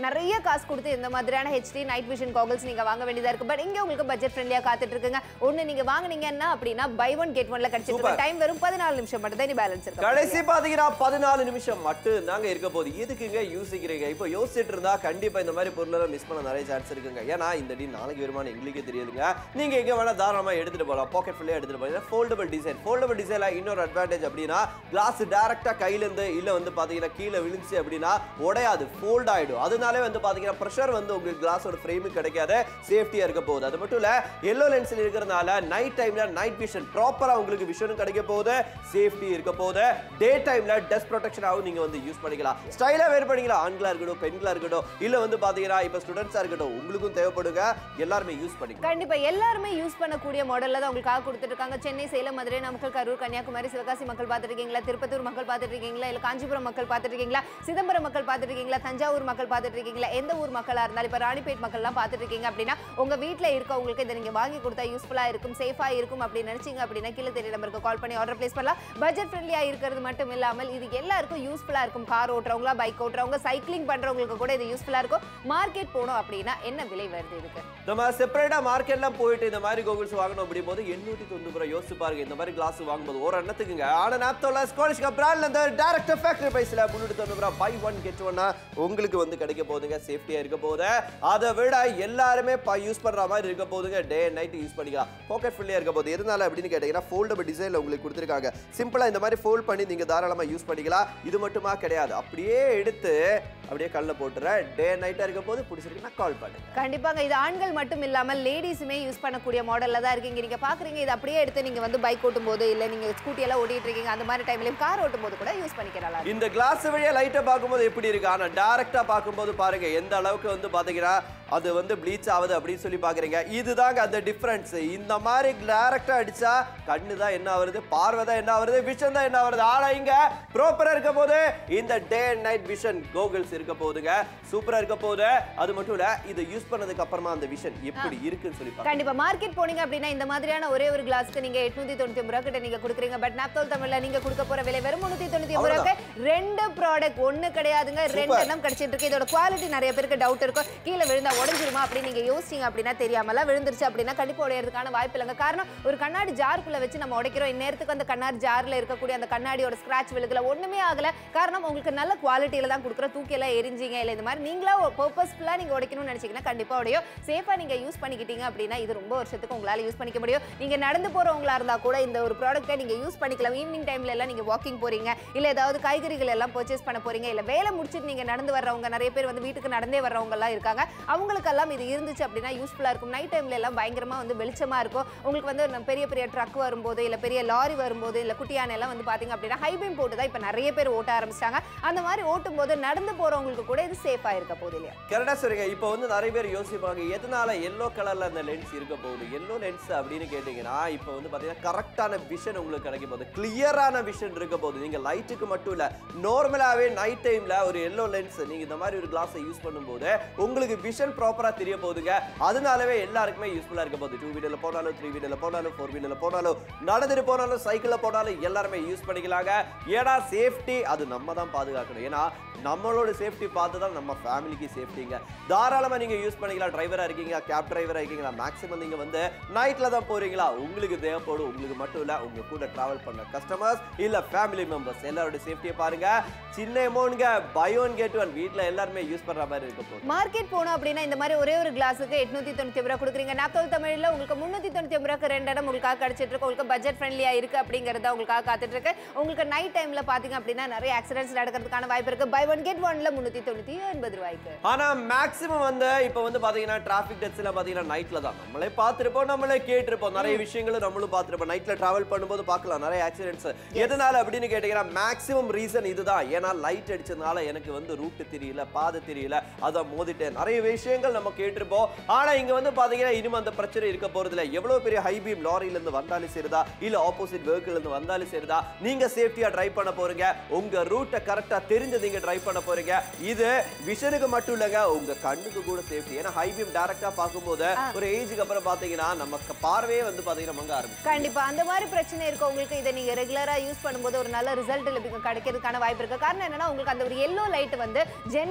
நிறைய காசு கொடுத்து இந்த மாதிரியான ஹெச்டி நைட் விஷன் காகல்ஸ் நீங்க வாங்க வேண்டியதா இருக்கு பட் இங்க உங்களுக்கு பட்ஜெட் ஃப்ரெண்ட்லியா காத்துட்டு இருக்குங்க ஒண்ணு நீங்க வாங்குனீங்கன்னா அப்படின்னா பை ஒன் கெட் ஒன்ல கிடைச்சிட்டு Super. டைம் வெறும் பதினாலு நிமிஷம் மட்டும் தான் பேலன்ஸ் இருக்கு கடைசி பாத்தீங்கன்னா பதினாலு நிமிஷம் மட்டும் தாங்க இருக்க போகுது எதுக்குங்க யோசிக்கிறீங்க இப்போ யோசிச்சுட்டு இருந்தா கண்டிப்பா இந்த மாதிரி பொருளை மிஸ் பண்ண நிறைய சான்ஸ் இருக்குங்க ஏன்னா இந்த டீல் நாளைக்கு வருமானம் எங்களுக்கே தெரியுதுங்க நீங்க எங்க வேணா தாராளமா எடுத்துட்டு போகலாம் பாக்கெட் ஃபுல்லா எடுத்துட்டு போகலாம் ஃபோல்டபிள் டிசைன் ஃபோல்டபிள் டிசைன்ல இன்னொரு அட்வான்டேஜ் அப்படின்னா கிளாஸ் டைரக்டா கையில இருந்து இல்ல வந்து பாத்தீங்கன்னா கீழே விழுந்துச்சு அப்படின்னா உடையாது ஃபோல்ட் ஆயிடும் அதனாலே வந்து பாத்தீங்கன்னா ப்ரெஷர் வந்து உங்களுக்கு கிளாஸோட ஃப்ரேமுக்கு கிடைக்காத சேஃப்டியா இருக்க போகுது அது மட்டும் இல்ல எல்லோ லென்ஸ்ல இருக்கிறதுனால நைட் டைம்ல நைட் விஷன் ப்ராப்பரா உங்களுக்கு விஷனும் கிடைக்க போகுது சேஃப்டி இருக்க போகுது டே டைம்ல டஸ்ட் ப்ரொடெக்ஷனாகவும் நீங்க வந்து யூஸ் பண்ணிக்கலாம் ஸ்டைலா வேர் பண்ணிக்கலாம் ஆண்களா இருக்கட்டும் பெண்களா இருக்கட்டும் இல்ல வந்து பாத்தீங்கன்னா இப்ப ஸ்டூடெண்ட்ஸா இருக்கட்டும் உங்களுக்கும் தேவைப்படுங்க எல்லாருமே யூஸ் பண்ணிக்கலாம் கண்டிப்பா எல்லாருமே யூஸ் பண்ணக்கூடிய மாடல்ல தான் உங்களுக்காக கொடுத்துட்டு இருக்காங்க சென்னை சேலம் மதுரை நாமக்கல் கரூர் கன்னியாகுமரி சிவகாசி மக்கள் பார்த்துட்டு இருக்கீங்களா திருப்பத்தூர் மக்கள் பார்த்துட்டு இருக்கீங்களா இல்ல காஞ்சிபுரம் மக்கள் பார்த்துட்டு இருக்கீங்களா சிதம்பரம் மக்கள் பார்த்துட்டு இருக்கீங்களா தஞ்சாவூர் மக்கள் பார்த்துட்டு இருக்கீங்களா எந்த ஊர் மக்களா இருந்தாலும் இப்ப ராணிப்பேட் மக்கள்லாம் பார்த்துட்டு இருக்கீங்க அப்படின்னா உங்க வீட்ல இருக்கவங்களுக்கு இதை நீங்க வாங்கி கொடுத்தா யூஸ்ஃபுல்லா இருக்கும் சேஃபா இருக்கும் அப்படின்னு நினைச்சீங்க அப்படின்னா கீழே தெரிய நம்பருக்கு கால் பண்ணி ஆர்டர் பிளேஸ் பண்ணலாம் பட்ஜெட் ஃப்ரெண்ட்லியா இருக்கிறது மட்டும் இல்லாமல் இது எல்லாருக்கும் யூஸ்ஃபுல்லா இருக்கும் கார் ஓட்டுறவங்களா பைக் ஓட்டுறவங்க சைக்கிளிங் பண்றவங்களுக்கு கூட இது யூஸ்ஃபுல்லா இருக்கும் மார்க்கெட் போனோம் அப்படின்னா என்ன விலை வருது இதுக்கு நம்ம செப்பரேட்டா மார்க்கெட்லாம் போயிட்டு இந்த மாதிரி கோகுல்ஸ் வாங்கணும் அப்படி போது எண்ணூத்தி தொண்ணூறு ரூபாய் யோசிச்சு பாருங்க இந்த மாதிரி கிளாஸ் வாங்கும்போது ஒரு எண்ணத்துக்குங்க ஆனா நாப்தோல ஸ்காலிஷ் பிராண்ட்ல இருந்து டைரக்ட் ஃபேக்டரி பிரைஸ்ல முன்னூத்தி தொண்ணூறு ரூபாய் பை ஒன் கெட் ஒன்னா உங்களுக்கு வந்து கிடைக்க போகுதுங்க சேஃப்டியா இருக்க போகுது அதை விட எல்லாருமே யூஸ் பண்ற மாதிரி இருக்க போகுதுங்க டே அண்ட் நைட் யூஸ் பண்ணிக்கலாம் பாக்கெட் ஃபுல்லியா இருக்க போகுது எதனால அப்படின்னு கேட்டீங்கன்னா ஃபோல்டபிள் டிசைன்ல உங்களுக்கு கொடுத்துருக்காங்க சிம்பிளா இந்த மாதிரி ஃபோல்ட் பண்ணி நீங்க தாராளமா யூஸ் பண்ணிக்கலாம் இது மட்டுமா கிடையாது அப்படியே எடுத்து அப்படியே கல்ல போட்டுறேன் டே நைட்டா இருக்க போது பிடிச்சிருக்குன்னா கால் பண்ணுங்க கண்டிப்பாங்க இது ஆண்கள் மட்டும் இல்லாமல் லேடிஸுமே யூஸ் பண்ணக்கூடிய மாடல்ல தான் இருக்கீங்க நீங்க பாக்குறீங்க இது அப்படியே எடுத்து நீங்க வந்து பைக் ஓட்டும் போது இல்ல நீங்க ஸ்கூட்டி எல்லாம் ஓட்டிட்டு இருக்கீங்க அந்த மாதிரி டைம்லயும் கார் ஓட்டும் போது கூட யூஸ் பண்ணிக்கலாம் இந்த கிளாஸ் வழியா லைட்டை பார்க்கும்போது எப்படி இருக்கு ஆனா டைரக்டா பார்க்கும்போது பாருங்க எந்த அளவுக்கு வந்து பாத்தீங்கன்னா அது வந்து ப்ளீச் ஆகுது அப்படின்னு சொல்லி பாக்குறீங்க இதுதாங்க அந்த டிஃபரன்ஸ் இந்த மாதிரி டைரக்டா அடிச்சா கண்ணு தான் என்ன வருது பார்வை தான் என்ன வருது விஷன் தான் என்ன வருது ஆனா இங்க ப்ராப்பரா இருக்க போது இந்த day and night vision goggles இருக்க போகுதுங்க சூப்பரா இருக்க போகுது அது மட்டும் இல்ல இதை யூஸ் பண்ணதுக்கு அப்புறமா அந்த விஷன் எப்படி இருக்குன்னு சொல்லி பாருங்க கண்டிப்பா மார்க்கெட் போனீங்க அப்படின்னா இந்த மாதிரியான ஒரே ஒரு கிளாஸ்க்கு நீங்க எட்நூத்தி தொண்ணூத்தி ஒன்பது ரூபா கிட்ட நீங்க கொடுக்குறீங்க பட் நாப்தோல் தமிழ்ல நீங்க கொடுக்க போற விலை வெறும் முன்னூத்தி தொண்ணூத்தி ஒன்பது ரூபாய்க்கு ரெண்டு ப்ராடக்ட் ஒண்ணு கிடையாதுங்க ரெண்டு எண்ணம் கிடைச்சிட்டு இருக்கு இதோட குவாலிட்டி நிறைய பேருக்கு டவுட் இருக்கும் கீழே விழுந்தா உடஞ்சிருமா அப்படின்னு நீங்க யோசிச்சீங்க அப்படின்னா தெரியாமலாம் விழுந்துருச்சு அப்படின்னா கண்டிப்பா உடையறதுக்கான வாய்ப்பு இல்லைங்க காரணம் ஒரு கண்ணாடி ஜாருக்குள்ள வச்சு நம்ம உடைக்கிறோம் இந்நேரத்துக்கு அந்த கண்ணாடி ஜார்ல இருக்கக்கூடிய அந்த கண்ணாடியோட ஸ்கிராச் விழுகல ஒண்ணுமே ஆகல காரணம் உங்களுக்கு நல்ல குவாலிட்டியில தான் கொடுக்குற தூக்கி எல்லாம் எரிஞ்சிங்க இல்ல இந்த மாதிரி நீங்களா பர்பஸ்ஃபுல்லா நீங்க உடைக்கணும்னு நினைச்சீங்கன்னா கண்டிப்பா உடையும் சேஃபா நீங்க யூஸ் பண்ணிக்கிட்டீங்க அப்படின்னா இது ரொம்ப வருஷத்துக்கு உங்களால யூஸ் பண்ணிக்க முடியும் நீங்க நடந்து போறவங்களா இருந்தா கூட இந்த ஒரு ப்ராடக்ட்டை நீங்க யூஸ் பண்ணிக்கலாம் ஈவினிங் டைம்ல எல்லாம் நீங்க வாக்கிங் போறீங்க இல்ல ஏதாவது காய்கறிகள் எல்லாம் பர்ச்சேஸ் பண்ண போறீங்க இல்ல வேலை முடிச்சிட்டு நீங்க நடந்து வர்றவங்க நிறைய பேர் வந்து வீட்டுக்கு நடந்தே வர்றவங்க எல்லாம் இருக்காங்க அவங்களுக்கெல்லாம் இது இருந்துச்சு அப்படின்னா யூஸ்ஃபுல்லா இருக்கும் நைட் டைம்ல எல்லாம் பயங்கரமா வந்து வெளிச்சமா இருக்கும் உங்களுக்கு வந்து நம்ம பெரிய பெரிய ட்ரக் வரும்போது இல்ல பெரிய லாரி வரும்போது இல்ல குட்டி யானை எல்லாம் வந்து பாத்தீங்க அப்படின்னா ஹைபீம் போட்டு தான் இப்ப நிறைய பேர் ஓட்ட ஆரம்பிச்சிட்டாங்க அந்த மாதிரி ஓட்டும் போது நடந்து போறவங்களுக்கு கூட இது சேஃபா இருக்க போகுது இல்லையா கரெக்டா சொல்றீங்க இப்போ வந்து நிறைய பேர் யோசிப்பாங்க எதனால எல்லோ கலர்ல அந்த லென்ஸ் இருக்க போகுது எல்லோ லென்ஸ் அப்படின்னு கேட்டீங்கன்னா இப்போ வந்து பாத்தீங்கன்னா கரெக்டான விஷன் உங்களுக்கு கிடைக்க போகுது கிளியரான விஷன் இருக்க போகுது நீங்க லைட்டுக்கு மட்டும் இல்ல நார்மலாவே நைட் டைம்ல ஒரு எல்லோ லென்ஸ் நீங்க இந்த மாதிரி ஒரு கிளாஸை யூஸ் பண்ணும்போது உங்களுக்கு விஷன் ப்ராப்பரா தெரிய போகுதுங்க அதனாலவே எல்லாருக்குமே யூஸ்ஃபுல்லா இருக்க போகுது டூ வீலர்ல போனாலும் த்ரீ வீலர்ல போனாலும் ஃபோர் வீலர்ல போனாலும் நடந்துட்டு போனாலும் சைக்கிள்ல போனாலும் எல்லாருமே யூஸ் பண்ணிக்கலாங்க ஏன்னா சேஃப்டி அது நம்ம தான் பாதுகாக்கணும் ஏன்னா நம்மளோட சேஃப்டி பார்த்து தான் நம்ம ஃபேமிலிக்கு சேஃப்டிங்க தாராளமா நீங்க யூஸ் பண்ணிக்கலாம் டிரைவரா இருக்கீங்க கேப் டிரைவரா இருக்கீங்களா மேக்ஸிமம் நீங்க வந்து நைட்ல தான் போறீங்களா உங்களுக்கு தேவைப்படும் உங்களுக்கு மட்டும் இல்ல உங்க கூட டிராவல் பண்ண கஸ்டமர்ஸ் இல்ல ஃபேமிலி மெம்பர்ஸ் எல்லாரோட சேஃப்டியை பாருங்க சின்ன அமௌண்ட்ங்க பை ஒன் கெட் ஒன் வீட்ல எல்லாருமே யூஸ் பண்ற மாதிரி இருக்க போகுது மார்க்கெட் போனோம் அப்படின்னா இந்த மாதிரி ஒரே ஒரு கிளாஸுக்கு எட்நூத்தி தொண்ணூத்தி ரூபா கொடுக்குறீங்க நாப்தோல் தமிழ்ல உங்களுக்கு முன்னூத்தி தொண்ணூத்தி ரூபாய்க்கு ரெண்டு இடம் உங்களுக்காக கிடைச்சிட்டு இருக்கு உங்களுக்கு பட்ஜெட் ஃப்ரெண்ட்லியா இருக்கு அப்படிங்கறத உங்களுக்காக காத்துட்டு இருக்கு உங்களுக்கு நைட் டைம்ல பாத்தீங்க அப்படின்னா நிறைய ஆக்சிடென்ட்ஸ் நடக்கிறதுக்கான வாய்ப்பு இருக்கு பை ஒன் கெட் ஒன்ல முன்னூத்தி தொண்ணூத்தி ஒன்பது ரூபாய்க்கு ஆனா மேக்ஸிமம் வந்து இப்போ வந்து பாத்தீங்கன்னா டிராஃபிக் டெத்ஸ் எல்லாம் பாத்தீங்கன்னா நைட்ல தான் நம்மளே பார்த்திருப்போம் நம்மளே கேட்டிருப்போம் நிறைய விஷயங்களும் நம்மளும் பார்த்திருப்போம் நைட்ல டிராவல் பண்ணும்போது பார்க்கலாம் நிறைய ஆக்சிடென்ட்ஸ் எதனால அப்படின்னு கேட்டீங்கன்னா மேக்ஸிமம் ரீசன் இதுதான் ஏன்னா லைட் அடிச்சதுனால எனக்கு வந்து ரூட் தெரியல பாதை தெரியல அதான் மோதிட்டேன் நிறைய விஷயங்கள் நம்ம கேட்டிருப்போம் ஆனா இங்க வந்து பாத்தீங்கன்னா இனிமே அந்த பிரச்சனை இருக்க போறது இல்ல எவ்வளவு பெரிய ஹை பீம் லாரில இருந்து வந்தாலும் சரிதா இல்ல ஆப்போசிட் வெஹிக்கிள் இருந்து வந்தாலும் சரிதா நீங்க சேஃப்டியா டிரைவ் பண்ண போறீங்க உங்க ரூட்டை கரெக்டா தெரிஞ்சு நீங்க டிரைவ் பண்ண போறீங்க இது விஷனுக்கு மட்டும் இல்லைங்க உங்க கண்ணுக்கு கூட சேஃப்டி ஏன்னா ஹை பீம் டைரக்டா பார்க்கும்போது ஒரு ஏஜுக்கு அப்புறம் பாத்தீங்கன்னா நமக்கு பார்வையே வந்து பாத்தீங்கன்னா மங்க ஆரம்பிக்கும் கண்டிப்பா அந்த மாதிரி பிரச்சனை இருக்கவங்களுக்கு இதை நீங்க ரெகுலரா யூஸ் பண்ணும்போது ஒரு நல்ல ரிசல்ட் கிடைக்கிறதுக்கான வாய்ப்பு இருக்கு காரணம் என்னன்னா உங்களுக்கு அந்த ஒரு எல்லோ லைட் வந்து ஜென்ரலி நம்ம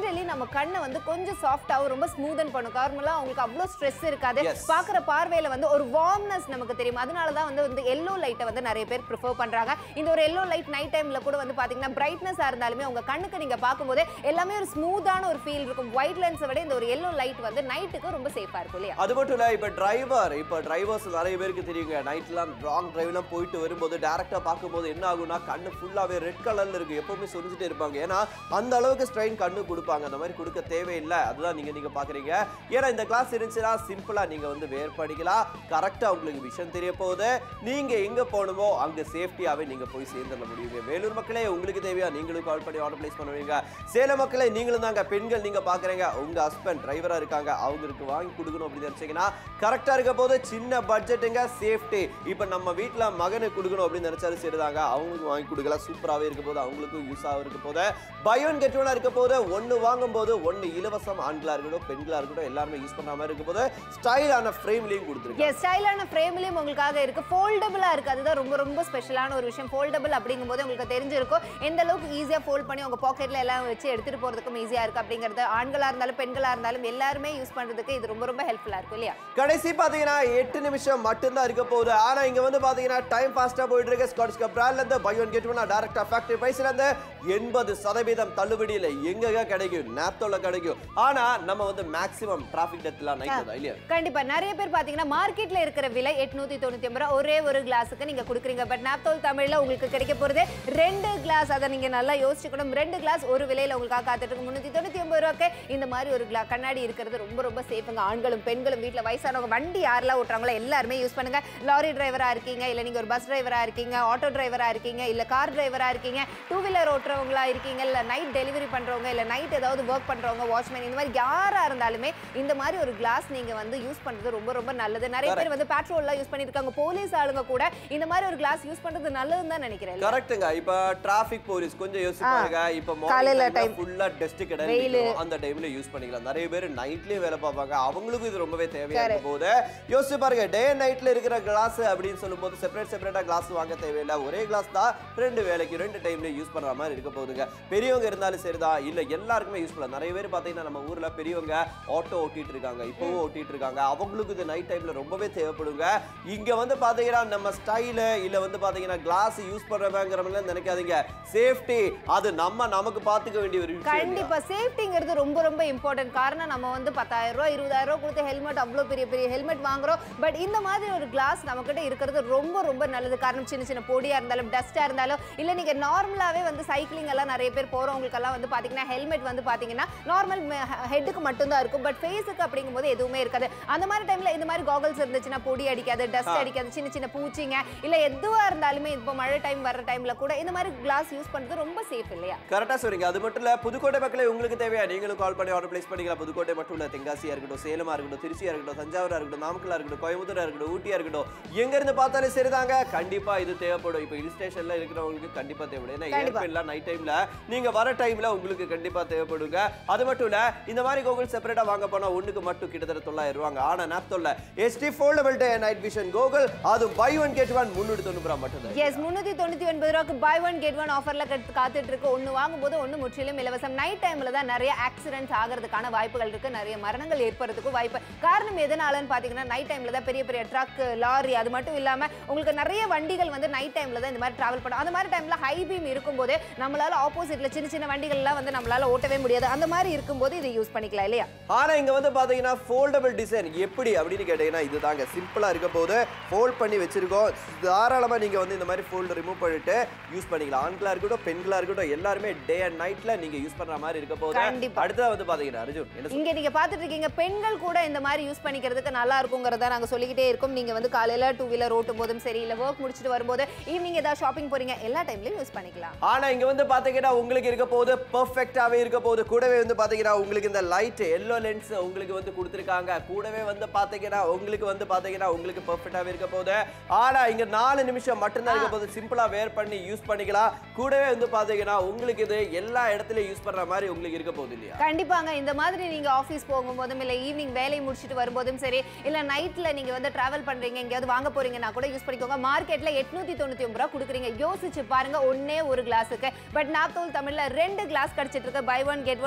கண்ணை வந்து கொஞ்சம் சாஃப்டாகவும் ரொம்ப ஸ்மூதன் பண்ணும் நார்மலா உங்களுக்கு அவ்வளோ ஸ்ட்ரெஸ் இருக்காது Yes. பார்க்குற பார்வையில வந்து ஒரு வார்ம்னஸ் நமக்கு தெரியும் அதனால தான் வந்து வந்து எல்லோ லைட்டை வந்து நிறைய பேர் ப்ரிஃபர் பண்றாங்க இந்த ஒரு எல்லோ லைட் நைட் டைம்ல கூட வந்து பாத்தீங்கன்னா பிரைட்னஸாக இருந்தாலுமே உங்க கண்ணுக்கு நீங்க பார்க்கும்போது எல்லாமே ஒரு ஸ்மூத்தான ஒரு ஃபீல் இருக்கும் ஒயிட் லென்ஸை விட இந்த ஒரு எல்லோ லைட் வந்து நைட்டுக்கு ரொம்ப சேஃபா இருக்கும் இல்லையா அது மட்டும் இல்ல இப்ப டிரைவர் இப்ப டிரைவர்ஸ் நிறைய பேருக்கு தெரியுங்க நைட்லாம் ராங் டிரைவ்லாம் போயிட்டு வரும்போது டேரக்டா பார்க்கும்போது என்ன ஆகும்னா கண்ணு ஃபுல்லாவே ரெட் கலர்ல இருக்கு எப்பவுமே சொரிஞ்சுட்டே இருப்பாங்க ஏன்னா அந்த அளவுக்கு ஸ்ட்ரெயின் கண்ணு கொடுப்பாங்க அந்த மாதிரி கொடுக்க தேவையில்லை அதுதான் நீங்க நீங்க பாக்குறீங்க ஏன்னா இந்த கிளாஸ் இருந்துச்சுன்னா சிம்பிளா நீங்க வந்து வேர் பண்ணிக்கலாம் கரெக்டா உங்களுக்கு விஷயம் தெரிய போகுது நீங்க எங்க போகணுமோ அங்க சேஃப்டியாவே நீங்க போய் சேர்ந்துட முடியுங்க வேலூர் மக்களே உங்களுக்கு தேவையா நீங்களும் கால் பண்ணி ஆர்டர் பிளேஸ் பண்ணுவீங்க சேலம் மக்களே நீங்களும் தாங்க பெண்கள் நீங்க பாக்குறீங்க உங்க ஹஸ்பண்ட் டிரைவரா இருக்காங்க அவங்களுக்கு வாங்கி கொடுக்கணும் அப்படின்னு நினைச்சீங்கன்னா கரெக்டா இருக்க போது சின்ன பட்ஜெட்டுங்க சேஃப்டி இப்ப நம்ம வீட்ல மகனுக்கு கொடுக்கணும் அப்படின்னு நினைச்சாலும் சரிதாங்க அவங்களுக்கு வாங்கி கொடுக்கலாம் சூப்பராகவே இருக்க போது அவங்களுக்கும் யூஸ் ஆக இருக்க போது பயோன் கெட் ஒன்னா இருக்க போது ஒன்னு வாங்கும் போது ஒன்னு இலவசம் ஆண்களா இருக்கட்டும் பெண்களா இருக்கட்டும் எல்லாருமே யூஸ் பண்ண மாதிரி இருக்க போது ஸ்டைலான ஃப்ரேம்லயும் கொடுத்துருக்கேன் எஸ் ஸ்டைலான ஃப்ரேம்லயும் உங்களுக்காக இருக்கு ஃபோல்டபுளா இருக்கு அதுதான் ரொம்ப ரொம்ப ஸ்பெஷலான ஒரு விஷயம் ஃபோல்டபுள் அப்படிங்கும்போது உங்களுக்கு தெரிஞ்சிருக்கும் எந்த அளவுக்கு ஈஸியா ஃபோல்ட் பண்ணி உங்க பாக்கெட்ல எல்லாம் வச்சு எடுத்துட்டு போறதுக்கும் ஈஸியா இருக்கு அப்படிங்கிறது ஆண்களா இருந்தாலும் பெண்களா இருந்தாலும் எல்லாருமே யூஸ் பண்றதுக்கு இது ரொம்ப ரொம்ப ஹெல்ப்ஃபுல்லா இருக்கும் இல்லையா கடைசி பாத்தீங்கன்னா எட்டு நிமிஷம் மட்டும்தான் இருக்க போகுது ஆனா இங்க வந்து பாத்தீங்கன்னா டைம் ஃபாஸ்டா போயிட்டு இருக்கு ஸ்காட்ச் கப் பிராண்ட்ல இருந்து பை ஒன் கெட் ஒன் டைரக்டா ஃபேக்டரி பிரைஸ்ல இருந்து எண்பது சதவீதம் தள்ளுபடியில எங்கங்க கிடைக்கும் நேப்தோல கிடைக்கும் ஆனா நம்ம வந்து மேக்ஸிமம் டிராபிக் டெத்லாம் நைட் தான் இல்லையா கண்டிப்பா நிறைய பேர் பாத்தீங்கன்னா மார்க்கெட்ல இருக்கிற விலை எட்நூத்தி தொண்ணூத்தி ஒன்பது ரூபா ஒரே ஒரு கிளாஸுக்கு நீங்க கொடுக்குறீங்க பட் நாப்தோல் தமிழ்ல உங்களுக்கு கிடைக்க போறது ரெண்டு கிளாஸ் அதை நீங்க நல்லா யோசிச்சுக்கணும் ரெண்டு கிளாஸ் ஒரு விலையில உங்களுக்காக காத்துட்டு இருக்கு முன்னூத்தி தொண்ணூத்தி ஒன்பது ரூபாய்க்கு இந்த மாதிரி ஒரு கிளா கண்ணாடி இருக்கிறது ரொம்ப ரொம்ப சேஃபுங்க ஆண்களும் பெண்களும் வீட்ல வயசானவங்க வண்டி யாரெல்லாம் ஓட்டுறாங்களோ எல்லாருமே யூஸ் பண்ணுங்க லாரி டிரைவரா இருக்கீங்க இல்ல நீங்க ஒரு பஸ் டிரைவரா இருக்கீங்க ஆட்டோ டிரைவரா இருக்கீங்க இல்ல கார் டிரைவரா இருக்கீங்க டூ வீலர் ஓட்டுறவங்களா இருக்கீங்க இல்ல நைட் டெலிவரி பண்றவங்க இல்ல நைட் ஏதாவது ஒர்க் பண்றவங்க வாட்ச்மேன் இந்த மாதிரி யாரா இருந்தாலுமே இந்த மாதிரி ஒரு கிளாஸ் நீங்க வந்து யூஸ் பண்றது ரொம்ப ரொம்ப நல்லது நிறைய பேர் வந்து பெட்ரோல்லாம் யூஸ் பண்ணிருக்காங்க போலீஸ் ஆளுங்க கூட இந்த மாதிரி ஒரு கிளாஸ் யூஸ் பண்றது நல்லதுன்னு தான் நினைக்கிறேன் கரெக்ட்டுங்க இப்ப டிராபிக் போலீஸ் கொஞ்சம் யோசிப்பாங்க இப்ப காலையில மார்னிங் time. ஃபுல்லா டஸ்ட் வெயிலு. கிடையாது அந்த டைம்ல யூஸ் பண்ணிக்கலாம் நிறைய பேர் நைட்லயே வேலை பார்ப்பாங்க அவங்களுக்கும் இது ரொம்பவே தேவையா இருக்கும் போது யோசிச்சு பாருங்க டே நைட்ல இருக்கிற கிளாஸ் அப்படின்னு சொல்லும்போது செப்பரேட் செப்பரேட்டா கிளாஸ் வாங்க தேவையில்லை ஒரே கிளாஸ் தான் ரெண்டு வேலைக்கு ரெண்டு டைம்ல யூஸ் பண்ற மாதிரி இருக்க போகுதுங்க பெரியவங்க இருந்தாலும் சரிதான் இல்ல எல்லாருக்குமே யூஸ் பண்ணலாம் நிறைய பேர் பாத்தீங்கன்னா நம்ம ஊர்ல பெரியவங்க ஆட்டோ ஓட்டிட்டு இருக்காங்க இப்பவும் ஓட்டிட்டு இருக்காங்க அவங்களுக்கு இது நைட் டைம்ல ரொம்பவே தேவைப்படுங்க இங்க வந்து பாத்தீங்கன்னா நம்ம ஸ்டைலு இல்ல வந்து பாத்தீங்கன்னா கிளாஸ் யூஸ் பண்றவங்கிற நினைக்காதீங்க சேஃப்டி அது நம்ம நமக்கு பாத்துக்க வேண்டிய ஒரு விஷயம் இல்லையா? கண்டிப்பா சேஃப்டிங்கிறது ரொம்ப ரொம்ப இம்பார்ட்டன்ட் காரணம் நம்ம வந்து பத்தாயிரம் ரூபாய் இருபதாயிரம் ரூபாய் கொடுத்து ஹெல்மெட் அவ்வளோ பெரிய பெரிய ஹெல்மெட் வாங்குறோம் பட் இந்த மாதிரி ஒரு கிளாஸ் நம்மக்கிட்ட இருக்கிறது ரொம்ப ரொம்ப நல்லது காரணம் சின்ன சின்ன பொடியா இருந்தாலும் டஸ்டா இருந்தாலும் இல்ல நீங்க நார்மலாவே வந்து சைக்கிளிங் எல்லாம் நிறைய பேர் போறவங்களுக்கெல்லாம் வந்து பாத்தீங்கன்னா ஹெல்மெட் வந்து பாத்தீங்கன்னா நார்மல் ஹெட்டுக்கு மட்டும்தான் இருக்கும் பட் ஃபேஸுக்கு அப்படிங்கும்போது எதுவுமே இருக்காது அந்த மாதிரி டைம்ல இந்த மாதிரி காகல்ஸ் இருந்துச்சுன்னா பொடி அடிக்காது டஸ்ட் அடிக்காது சின்ன சின்ன பூச்சிங்க இல்ல எதுவா இருந்தாலுமே இப்போ மழை டைம் வர்ற டைம்ல கூட இந்த மாதிரி கிளாஸ் யூஸ் பண்றது ரொம்ப சேஃப் இல்லையா கரெக்டா சொல்றீங்க அது மட்டும் இல்ல புதுக்கோட்டை மக்களே உங்களுக்கு தேவையா நீங்களும் கால் பண்ணி ஆர்டர் பிளேஸ் பண்ணிக்கலாம் புதுக்கோட்டை மட்டும் இல்ல தென்காசியா இருக்கட்டும் சேலமா இருக்கட்டும் திருச்சியா இருக்கட்டும் தஞ்சாவூரா இருக்கட்டும் நாமக்கலா இருக்கட்டும் கோயம்புத்தூரா இருக்கட்டும் ஊட்டியா இருக்கட்டும் எங்க இருந்து பார்த்தாலும் சரிதாங்க கண்டிப்பா இது தேவைப்படும் இப்போ ஹில் ஸ்டேஷன்ல இருக்கிறவங்களுக்கு கண்டிப்பா தேவைப்படும் ஏன்னா கண்டிப்பா. ஏர்பின்லாம் நைட் டைம்ல நீங்க வர டைம்ல உங்களுக்கு கண்டிப்பா தேவைப்படுங்க அது மட்டும் இல்ல இந்த மாதிரி கோகுல் செப்பரேட்டா வாங்க போனா ஒண்ணுக்கு மட்டும் கிட்டத்தட்ட தொள்ளாயிரம் ரூபாங்க ஆனா நாப்தோல்ல SD foldable day night vision goggle அது பை ஒன் கெட் ஒன் முன்னூத்தி தொண்ணூறு ரூபா மட்டும் தான் எஸ் முந்நூற்றி தொண்ணூற்றி ஒன்பது ரூபாய்க்கு பை ஒன் கெட் ஒன் ஆஃபரில் காத்துட்டு இருக்கு ஒன்று வாங்கும்போது ஒன்று முற்றிலும் இலவசம் நைட் டைமில் தான் நிறைய ஆக்சிடென்ட்ஸ் ஆகிறதுக்கான வாய்ப்புகள் இருக்கு நிறைய மரணங்கள் ஏற்படுறதுக்கும் வாய்ப்பு காரணம் எதனாலன்னு பார்த்தீங்கன்னா நைட் டைமில் தான் பெரிய பெரிய ட்ரக் லாரி அது மட்டும் இல்லாமல் உங்களுக்கு நிறைய வண்டிகள் வந்து நைட் டைமில் தான் இந்த மாதிரி ட்ராவல் பண்ணும் அந்த மாதிரி டைமில் ஹை பீம் இருக்கும்போது நம்மளால ஆப்போசிட்டில் சின்ன சின்ன வண்டிகள்லாம் வந்து நம்மளால ஓட்டவே முடியாது அந்த மாதிரி இருக்கும்போது இதை யூஸ் பண்ணிக்கலாம் இல்லையா ஆனா இங்க வந்து பாத்தீங்கன்னா ஃபோல்டபிள் டிசைன் எப்படி அப்படின்னு கேட்டீங்கன்னா இதுதாங்க சிம்பிளா இருக்க போது ஃபோல்ட் பண்ணி வச்சிருக்கோம் தாராளமா நீங்க வந்து இந்த மாதிரி ஃபோல்டு ரிமூவ் பண்ணிட்டு யூஸ் பண்ணிக்கலாம் ஆண்களா இருக்கட்டும் பெண்களா இருக்கட்டும் எல்லாருமே டே அண்ட் நைட்ல நீங்க யூஸ் பண்ற மாதிரி இருக்க போது கண்டிப்பா. அடுத்ததா வந்து பாத்தீங்கன்னா அர்ஜுன் என்ன இங்க நீங்க பாத்துட்டு இருக்கீங்க பெண்கள் கூட இந்த மாதிரி யூஸ் பண்ணிக்கிறதுக்கு நல்லா இருக்குங்கிறத நாங்க சொல்லிக்கிட்டே இருக்கோம் நீங்க வந்து காலையில டூ வீலர் ஓட்டும் போதும் சரி இல்ல ஒர்க் முடிச்சுட்டு வரும்போது ஈவினிங் ஏதாவது ஷாப்பிங் போறீங்க எல்லா டைம்லயும் யூஸ் பண்ணிக்கலாம் ஆனா இங்க வந்து பாத்தீங்கன்னா உங்களுக்கு இருக்க போது பெர்ஃபெக்ட்டாவே இருக்க போது கூடவே வந்து பாத்தீங்கன்னா உங்களுக்கு இந்த லைட் எல்லோ லென்ஸ் உங்களுக்கு வந்து கொடுத்துருக்காங்க கூடவே வந்து பாத்தீங்கன்னா உங்களுக்கு வந்து பாத்தீங்கன்னா உங்களுக்கு பெர்ஃபெக்ட்டாவே இருக்க போது ஆனா இங்க நாலு நிமிஷம் மட்டும்தான் இருக்க போது சிம்பிளா வேர் பண்ணி யூஸ் பண்ணிக்கலாம் கூடவே வந்து பாத்தீங்கன்னா உங்களுக்கு இது எல்லா இடத்துலயும் யூஸ் பண்ற மாதிரி உங்களுக்கு இருக்க போகுது இல்லையா கண்டிப்பாங்க இந்த மாதிரி நீங்க ஆஃபீஸ் போகும்போதும் இல்ல ஈவினிங் வேலையை முடிச்சுட்டு வரும்போதும் சரி இல்ல நைட்ல நீங்க வந்து டிராவல் பண்றீங்க எங்கேயாவது வாங்க போறீங்கன்னா கூட யூஸ் பண்ணிக்கோங்க மார்க்கெட்ல எட்நூத்தி தொண்ணூத்தி ஒன்பது ரூபா கொடுக்குறீங்க யோசிச்சு பாருங்க ஒன்னே ஒரு கிளாஸுக்கு பட் நாப்தோல் தமிழ்ல ரெண்டு கிளாஸ் கிடைச்சிட்டு இருக்கு பை ஒன் கெட்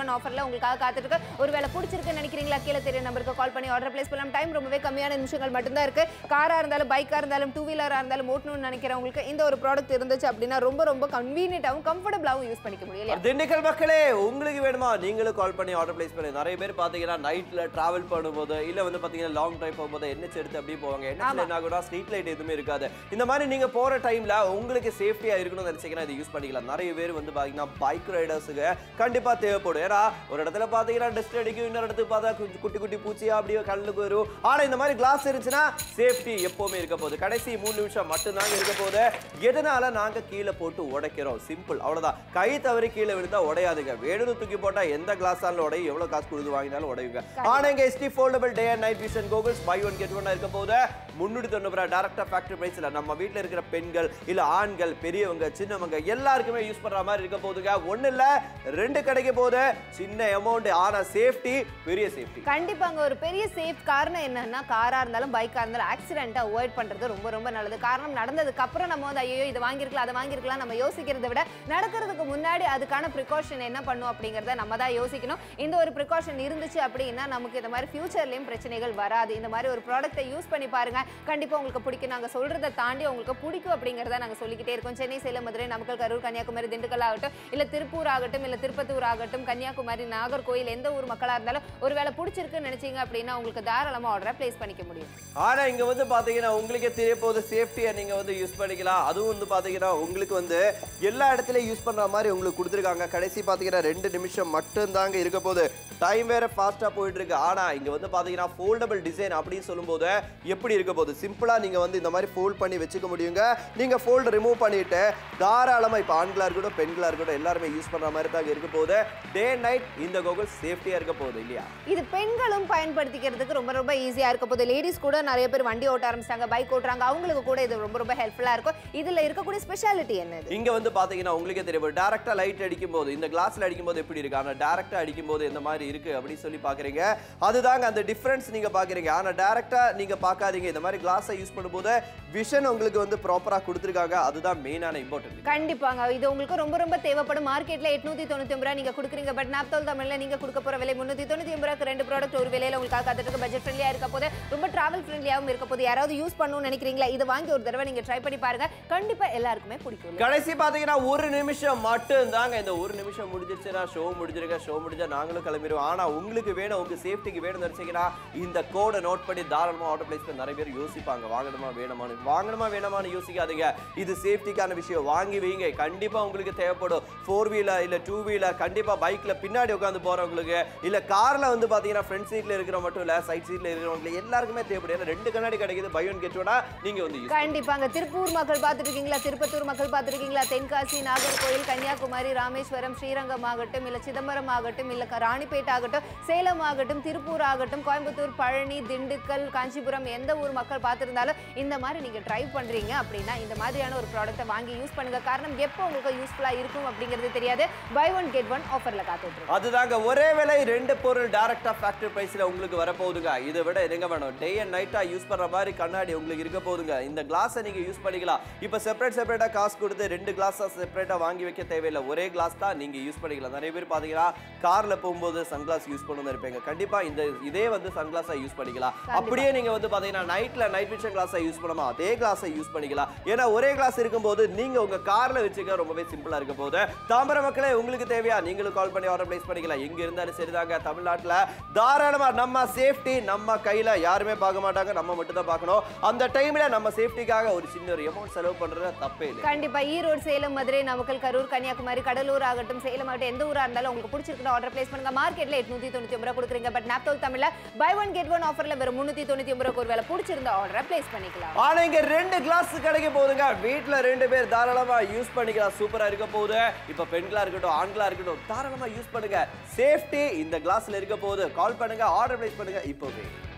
ஒன் ஆஃபர்ல உங்களுக்காக காத்துட்டு இருக்கு ஒருவேளை பிடிச்சிருக்குன்னு நினைக்கிறீங்களா கீழே தெரிய நம்பருக்கு கால் பண்ணி ஆர்டர் பிளேஸ் பண்ணலாம் டைம் ரொம்பவே கம்மியான நிமிஷங்கள் மட்டும்தான் இருக்கு காரா இருந்தாலும் பைக்கா இருந்தாலும் டூ வீலரா இருந்தாலும் ஓட்டணும்னு நினைக்கிறவங்களுக்கு இந்த ஒரு ப்ராடக்ட் இருந்துச்சு அப்படின்னா ரொம்ப ரொம்ப கன்வீனியன்ட்டாகவும் கம்ஃபர்டபுளாகவும் யூஸ் பண்ணிக்க முடியும் இல்லையா திண்டுக்கல் மக்களே உங்களுக்கு வேணுமா நீங்களும் கால் பண்ணி ஆர்டர் பிளேஸ் பண்ணி நிறைய பேர் பாத்தீங்கன்னா நைட்ல டிராவல் பண்ணும்போது இல்ல வந்து பாத்தீங்கன்னா லாங் டிரைவ் போகும்போது என்ன எடுத்து அப்படியே போவாங்க என்ன என்ன ஆகும்னா ஸ்ட்ரீட் லைட் எதுவுமே இருக்காது இந்த மாதிரி நீங்க போற டைம்ல உங்களுக்கு சேஃப்டியா இருக்கணும்னு நினைச்சீங்கன்னா இதை யூஸ் பண்ணிக்கலாம் நிறைய பேர் வந்து பாத்தீங்கன்னா பைக் ரைடர்ஸுக்கு கண்டிப்பா தேவைப்படும் ஏன்னா ஒரு இடத்துல பாத்தீங்கன்னா டஸ்ட் அடிக்கும் இன்னொரு இடத்துக்கு பார்த்தா கொஞ்சம் குட்டி குட்டி பூச்சியா அப்படியே கண்ணுக்கு வரும் ஆனா இந்த மாதிரி கிளாஸ் இருந்துச்சுன்னா சேஃப்டி எப்பவுமே இருக்க போகுது கடைசி மூணு நிமிஷம் மட்டும்தாங்க இருக்க போகுது எதனால நாங்க கீழே போட்டு உடைக்கிறோம் சிம்பிள் அவ்வளவுதான் கை தவறி கீழே விழுந்தா உடையாதுங்க வேணும்னு தூக்கி போட்டா எந்த கிளாஸ் ஆனாலும் உடையும் எவ்வளவு காசு கொடுத்து வாங்கினாலும் உடையுங்க ஆனா இங்க SD foldable day and night vision goggles buy one get one இருக்க போது முன்னூத்தி தொண்ணூறு ரூபாய் டேரக்டா ஃபேக்டரி பிரைஸ்ல நம்ம வீட்ல இருக்கிற பெண்கள் இல்ல ஆண்கள் பெரியவங்க சின்னவங்க எல்லாருக்குமே யூஸ் பண்ற மாதிரி இருக்க போதுங்க ஒண்ணு இல்ல ரெண்டு கிடைக்க போது சின்ன அமௌண்ட் ஆனா சேஃப்டி பெரிய சேஃப்டி கண்டிப்பாங்க ஒரு பெரிய சேஃப் காரணம் என்னன்னா காரா இருந்தாலும் பைக்கா இருந்தாலும் ஆக்சிடென்ட்டை அவாய்ட் பண்றது ரொம்ப ரொம்ப நல்லது காரணம் நடந்ததுக்கு அப்புறம் நம்ம வந்து ஐயோ இது வாங்கியிருக்கலாம் அதை வாங்கியிருக்கலாம் நம்ம யோசிக்கிறதை விட நடக்கிறதுக்கு முன்னாடி அதுக்கான ப்ரிகாஷன் என்ன பண்ணும் அப்படிங்கிறத நம்ம தான் யோசிக்கணும் இந்த ஒரு ப்ரிகாஷன் இருந்துச்சு அப்படின்னா நமக்கு இந்த மாதிரி ஃபியூச்சர்லயும் பிரச்சனைகள் வராது இந்த மாதிரி ஒரு ப்ராடக்ட்டை யூஸ் பண்ணி பாருங்க கண்டிப்பா உங்களுக்கு பிடிக்கும் நாங்க சொல்றதை தாண்டி உங்களுக்கு பிடிக்கும் அப்படிங்கிறத நாங்க சொல்லிக்கிட்டே இருக்கோம் சென்னை சேலம் மதுரை நாமக்கல் கரூர் கன்னியாகுமரி திண்டுக்கல் ஆகட்டும் இல்ல திருப்பூர் ஆகட்டும் இல்ல திருப்பத்தூர் ஆகட்டும் கன்னியாகுமரி நாகர்கோயில் எந்த ஊர் மக்களா இருந்தாலும் ஒருவேளை பிடிச்சிருக்குன்னு நினைச்சீங்க அப்படின்னா உங்களுக்கு தாராளமா ஆர்டரை பிளேஸ் பண்ணிக்க முடியும் ஆனா இங்க வந்து பாத்தீங்கன்னா உங்களுக்கே தெரிய போகுது சேஃப்டியா நீங்க வந்து யூஸ் பண்ணிக்கலாம் அதுவும் வந்து பாத்தீங்கன்னா உங்களுக்கு வந்து எல்லா இடத்துலயும் யூஸ் பண்ற மாதிரி உங்களுக்கு கொடுத்துருக்காங்க கடைசி பாத்தீங்கன்னா ரெண்டு நிமிஷம் மட்டும் தாங்க இருக்க போகுது டைம் வேற ஃபாஸ்டா போயிட்டு இருக்கு ஆனா இங்க வந்து பாத்தீங்கன்னா ஃபோல்டபிள் டிசைன் அப்படின்னு சொல்லும்போது எப்படி இருக்க போகுது சிம்பிளா நீங்க வந்து இந்த மாதிரி ஃபோல்ட் பண்ணி வச்சுக்க முடியுங்க நீங்க ஃபோல்ட் ரிமூவ் பண்ணிட்டு தாராளமா இப்ப ஆண்களா இருக்கட்டும் பெண்களா இருக்கட்டும் எல்லாருமே யூஸ் பண்ற மாதிரி தாங்க இருக்க போகுது டே நைட் இந்த கோகுல் சேஃப்டியா இருக்க போகுது இல்லையா இது பெண்களும் பயன்படுத்திக்கிறதுக்கு ரொம்ப ரொம்ப ஈஸியா இருக்க போது லேடிஸ் கூட நிறைய பேர் வண்டி ஓட்ட ஆரம்பிச்சாங்க பைக் ஓட்டுறாங்க அவங்களுக்கு கூட இது ரொம்ப ரொம்ப ஹெல்ப்ஃபுல்லா இருக்கும் இதுல இருக்கக்கூடிய ஸ்பெஷாலிட்டி என்னது இங்க வந்து பாத்தீங்கன்னா உங்களுக்கே தெரியும் டேரக்டா லைட் அடிக்கும் போது இந்த கிளாஸ்ல அடிக்கும் போது எப்படி இருக்கு ஆனா டேரக்டா அடிக்கும் போது எந்த மாதிரி இருக்கு அப்படின்னு சொல்லி பாக்குறீங்க அதுதாங்க அந்த டிஃபரன்ஸ் நீங்க பாக்குறீங்க ஆனா டேரக்டா நீங்க பார்க்காதீங்க இந்த மாதிரி கிளாஸை யூஸ் பண்ணும்போது விஷன் உங்களுக்கு வந்து ப்ராப்பரா கொடுத்துருக்காங்க அதுதான் மெயினான இம்பார்ட்டன்ட் கண்டிப்பாங்க இது உங்களுக்கு ரொம்ப ரொம்ப தேவைப்படும் மார்க்கெட்ல எட்நூத்தி தொண்ணூத்தி ஒன்பது ரூபா நீங்க கொடுக்குறீங்க பட் நாப்தோல் தமிழ்ல நீங்க கொடுக்க போற விலை முன்னூத்தி தொண்ணூத்தி ஒன்பது ரூபாய்க்கு ரெண்டு ப்ராடக்ட் ஒரு விலையில உங்களுக்காக காத்துட்டு பட்ஜெட் ஃப்ரெண்ட்லியா இருக்க போது ரொம்ப டிராவல் ஃப்ரெண்ட்லியாவும் இருக்க போது யாராவது யூஸ் பண்ணணும்னு நினைக்கிறீங்களா இதை வாங்கி ஒரு தடவை நீங்க ட்ரை பண்ணி பாருங்க கண்டிப்பா எல்லாருக்குமே பிடிக்கும் கடைசி பாத்தீங்கன்னா ஒரு நிமிஷம் மட்டும் தாங்க இந்த ஒரு நிமிஷம் முடிஞ்சிருச்சுன்னா ஷோ முடிஞ்சிருக்க ஷோ முடிஞ்சா நாங்களும் கிளம்பிடுவோம் ஆனா உங்களுக்கு வேணும் உங்க சேஃப்டிக்கு வேணும்னு நினைச்சீங்கன்னா இந்த கோடை நோட் பண்ணி தாராளமா ஆர்டர் பிளேஸ் பண்ணி நிறைய பேர் யோசிப்பாங்க வாங்கணுமா வேணுமான்னு வாங்கணுமா வேணாமான்னு யோசிக்காதீங்க இது சேஃப்டிக்கான விஷயம் வாங்கி வைங்க கண்டிப்பா உங்களுக்கு தேவைப்படும் ஃபோர் வீலர் இல்ல டூ வீலர் கண்டிப்பா பைக்ல பின்னாடி உட்காந்து போறவங்களுக்கு இல்ல கார்ல வந்து பாத்தீங்கன்னா ஃப்ரண்ட் சீட்ல இருக்கிற மட்டும் இல்ல சைட் சீட்ல இருக்கிறவங்களுக்கு எல்லாருக்குமே தேவைப்படும் ஏன்னா ரெண்டு கண்ணாடி கிடைக்குது பை ஒன் கெட் நீங்க வந்து use கண்டிப்பாங்க திருப்பூர் மக்கள் பார்த்துருக்கீங்களா திருப்பத்தூர் மக்கள் பார்த்துருக்கீங்களா தென்காசி நாகர்கோயில் கன்னியாகுமரி ராமேஸ்வரம் ஸ்ரீரங்கம் ஆகட்டும் இல்ல சிதம்பரம் ஆகட்டும் இல்ல க- ராணிப்பேட் ஆகட்டும் சேலம் ஆகட்டும் திருப்பூர் ஆகட்டும் கோயம்புத்தூர் பழனி திண்டுக்கல் காஞ்சிபுரம் எந்த ஊர் மக்கள் பார்த்துருந்தாலும் இந்த மாதிரி நீங்க ட்ரை பண்றீங்க அப்படின்னா இந்த மாதிரியான ஒரு ப்ராடக்ட்டை வாங்கி யூஸ் பண்ணுங்க காரணம் எப்போ உங்களுக்கு யூஸ்ஃபுல்லா இருக்கும் அப்படிங்கிறது தெரியாது பை ஒன் கெட் ஒன் ஆஃபர்ல காத்துட்டு இருக்கு. அதுதாங்க ஒரே விலை ரெண்டு பொருள் டைரக்டா ஃபேக்டரி பிரைஸ்ல உங்களுக்கு வர போகுதுங்க இதை விட என்னங்க வேணும் டே அண்ட் நைட்டா யூஸ் பண்ற மாதிரி கண்ணாடி உங்களுக்கு இருக்க போகுதுங்க இந்த கிளாஸை நீங்க யூஸ் பண்ணிக்கலாம் இப்போ செப்பரேட் செப்பரேட்டா காசு கொடுத்து ரெண்டு கிளாஸா செப்பரேட்டா வாங்கி வைக்க தேவையில்லை ஒரே கிளாஸ் தான் நீங்க யூஸ் பண்ணிக்கலாம் நிறைய பேர் பாத்தீங்கன்னா கார்ல போகும்போது சன்கிளாஸ் யூஸ் பண்ணணும் இருப்பீங்க கண்டிப்பா இந்த இதே வந்து சன்கிளாஸா யூஸ் பண்ணிக்கலாம் அப்படியே நீங்க வந்து பாத்தீங்கன்னா நைட்ல நைட் விஷன் கிளாஸை யூஸ் பண்ணாம அதே கிளாஸை யூஸ் பண்ணிக்கலாம் ஏன்னா ஒரே கிளாஸ் இருக்கும்போது நீங்க உங்க கார்ல வச்சுக்க ரொம்பவே சிம்பிளா இருக்க போகுது தாம்பரம் மக்களே உங்களுக்கு தேவையா நீங்களும் கால் பண்ணி ஆர்டர் பிளேஸ் பண்ணிக்கலாம் எங்க இருந்தாலும் சரிதாங்க தமிழ்நாட்டுல தாராளமா நம்ம சேஃப்டி நம்ம கையில யாருமே பார்க்க மாட்டாங்க நம்ம மட்டும் தான் பார்க்கணும் அந்த டைம்ல நம்ம சேஃப்டிக்காக ஒரு சின்ன ஒரு அமௌண்ட் செலவு பண்றது தப்பே இல்லை கண்டிப்பா ஈரோடு சேலம் மதுரை நாமக்கல் கரூர் கன்னியாகுமரி கடலூர் ஆகட்டும் சேலம் ஆகட்டும் எந்த ஊரா இருந்தாலும் உங்களுக்கு பிடிச்சிருக்குன்னு ஆர்டர் பிளேஸ் பண்ணுங்க மார்க்கெட்ல எட்நூத்தி தொண்ணூத்தி ஒன்பது ரூபா கொடுக்குறீங்க பட் நாப்தோல் தமிழ்ல பை ஒன் கெட் ஒன் ஆஃபர்ல வெறும் முன்னூத்தி தொண்ணூத்தி ஒன்பது ரூபாய்க்கு ஒரு வேலை பிடிச்சிருந்த ஆர்டரை பிளேஸ் பண்ணிக்கலாம் ஆனா இங்க ரெண்டு கிளாஸ் கிடைக்க போகுதுங்க வீட்ல ரெண்டு பேர் தாராளமா யூஸ் பண்ணிக்கலாம் சூப்பரா இருக்க போகுது இப்ப பெண்களா இருக்கட்டும் ஆண்களா இருக்கட்டும் தாராளமா யூஸ் பண்ணுங்க சேஃப்டி இந்த கிளாஸ்ல இருக்க போகுது கால் பண்ணுங்க ஆர்டர் பிளேஸ் பண்ணுங்க இப்போவே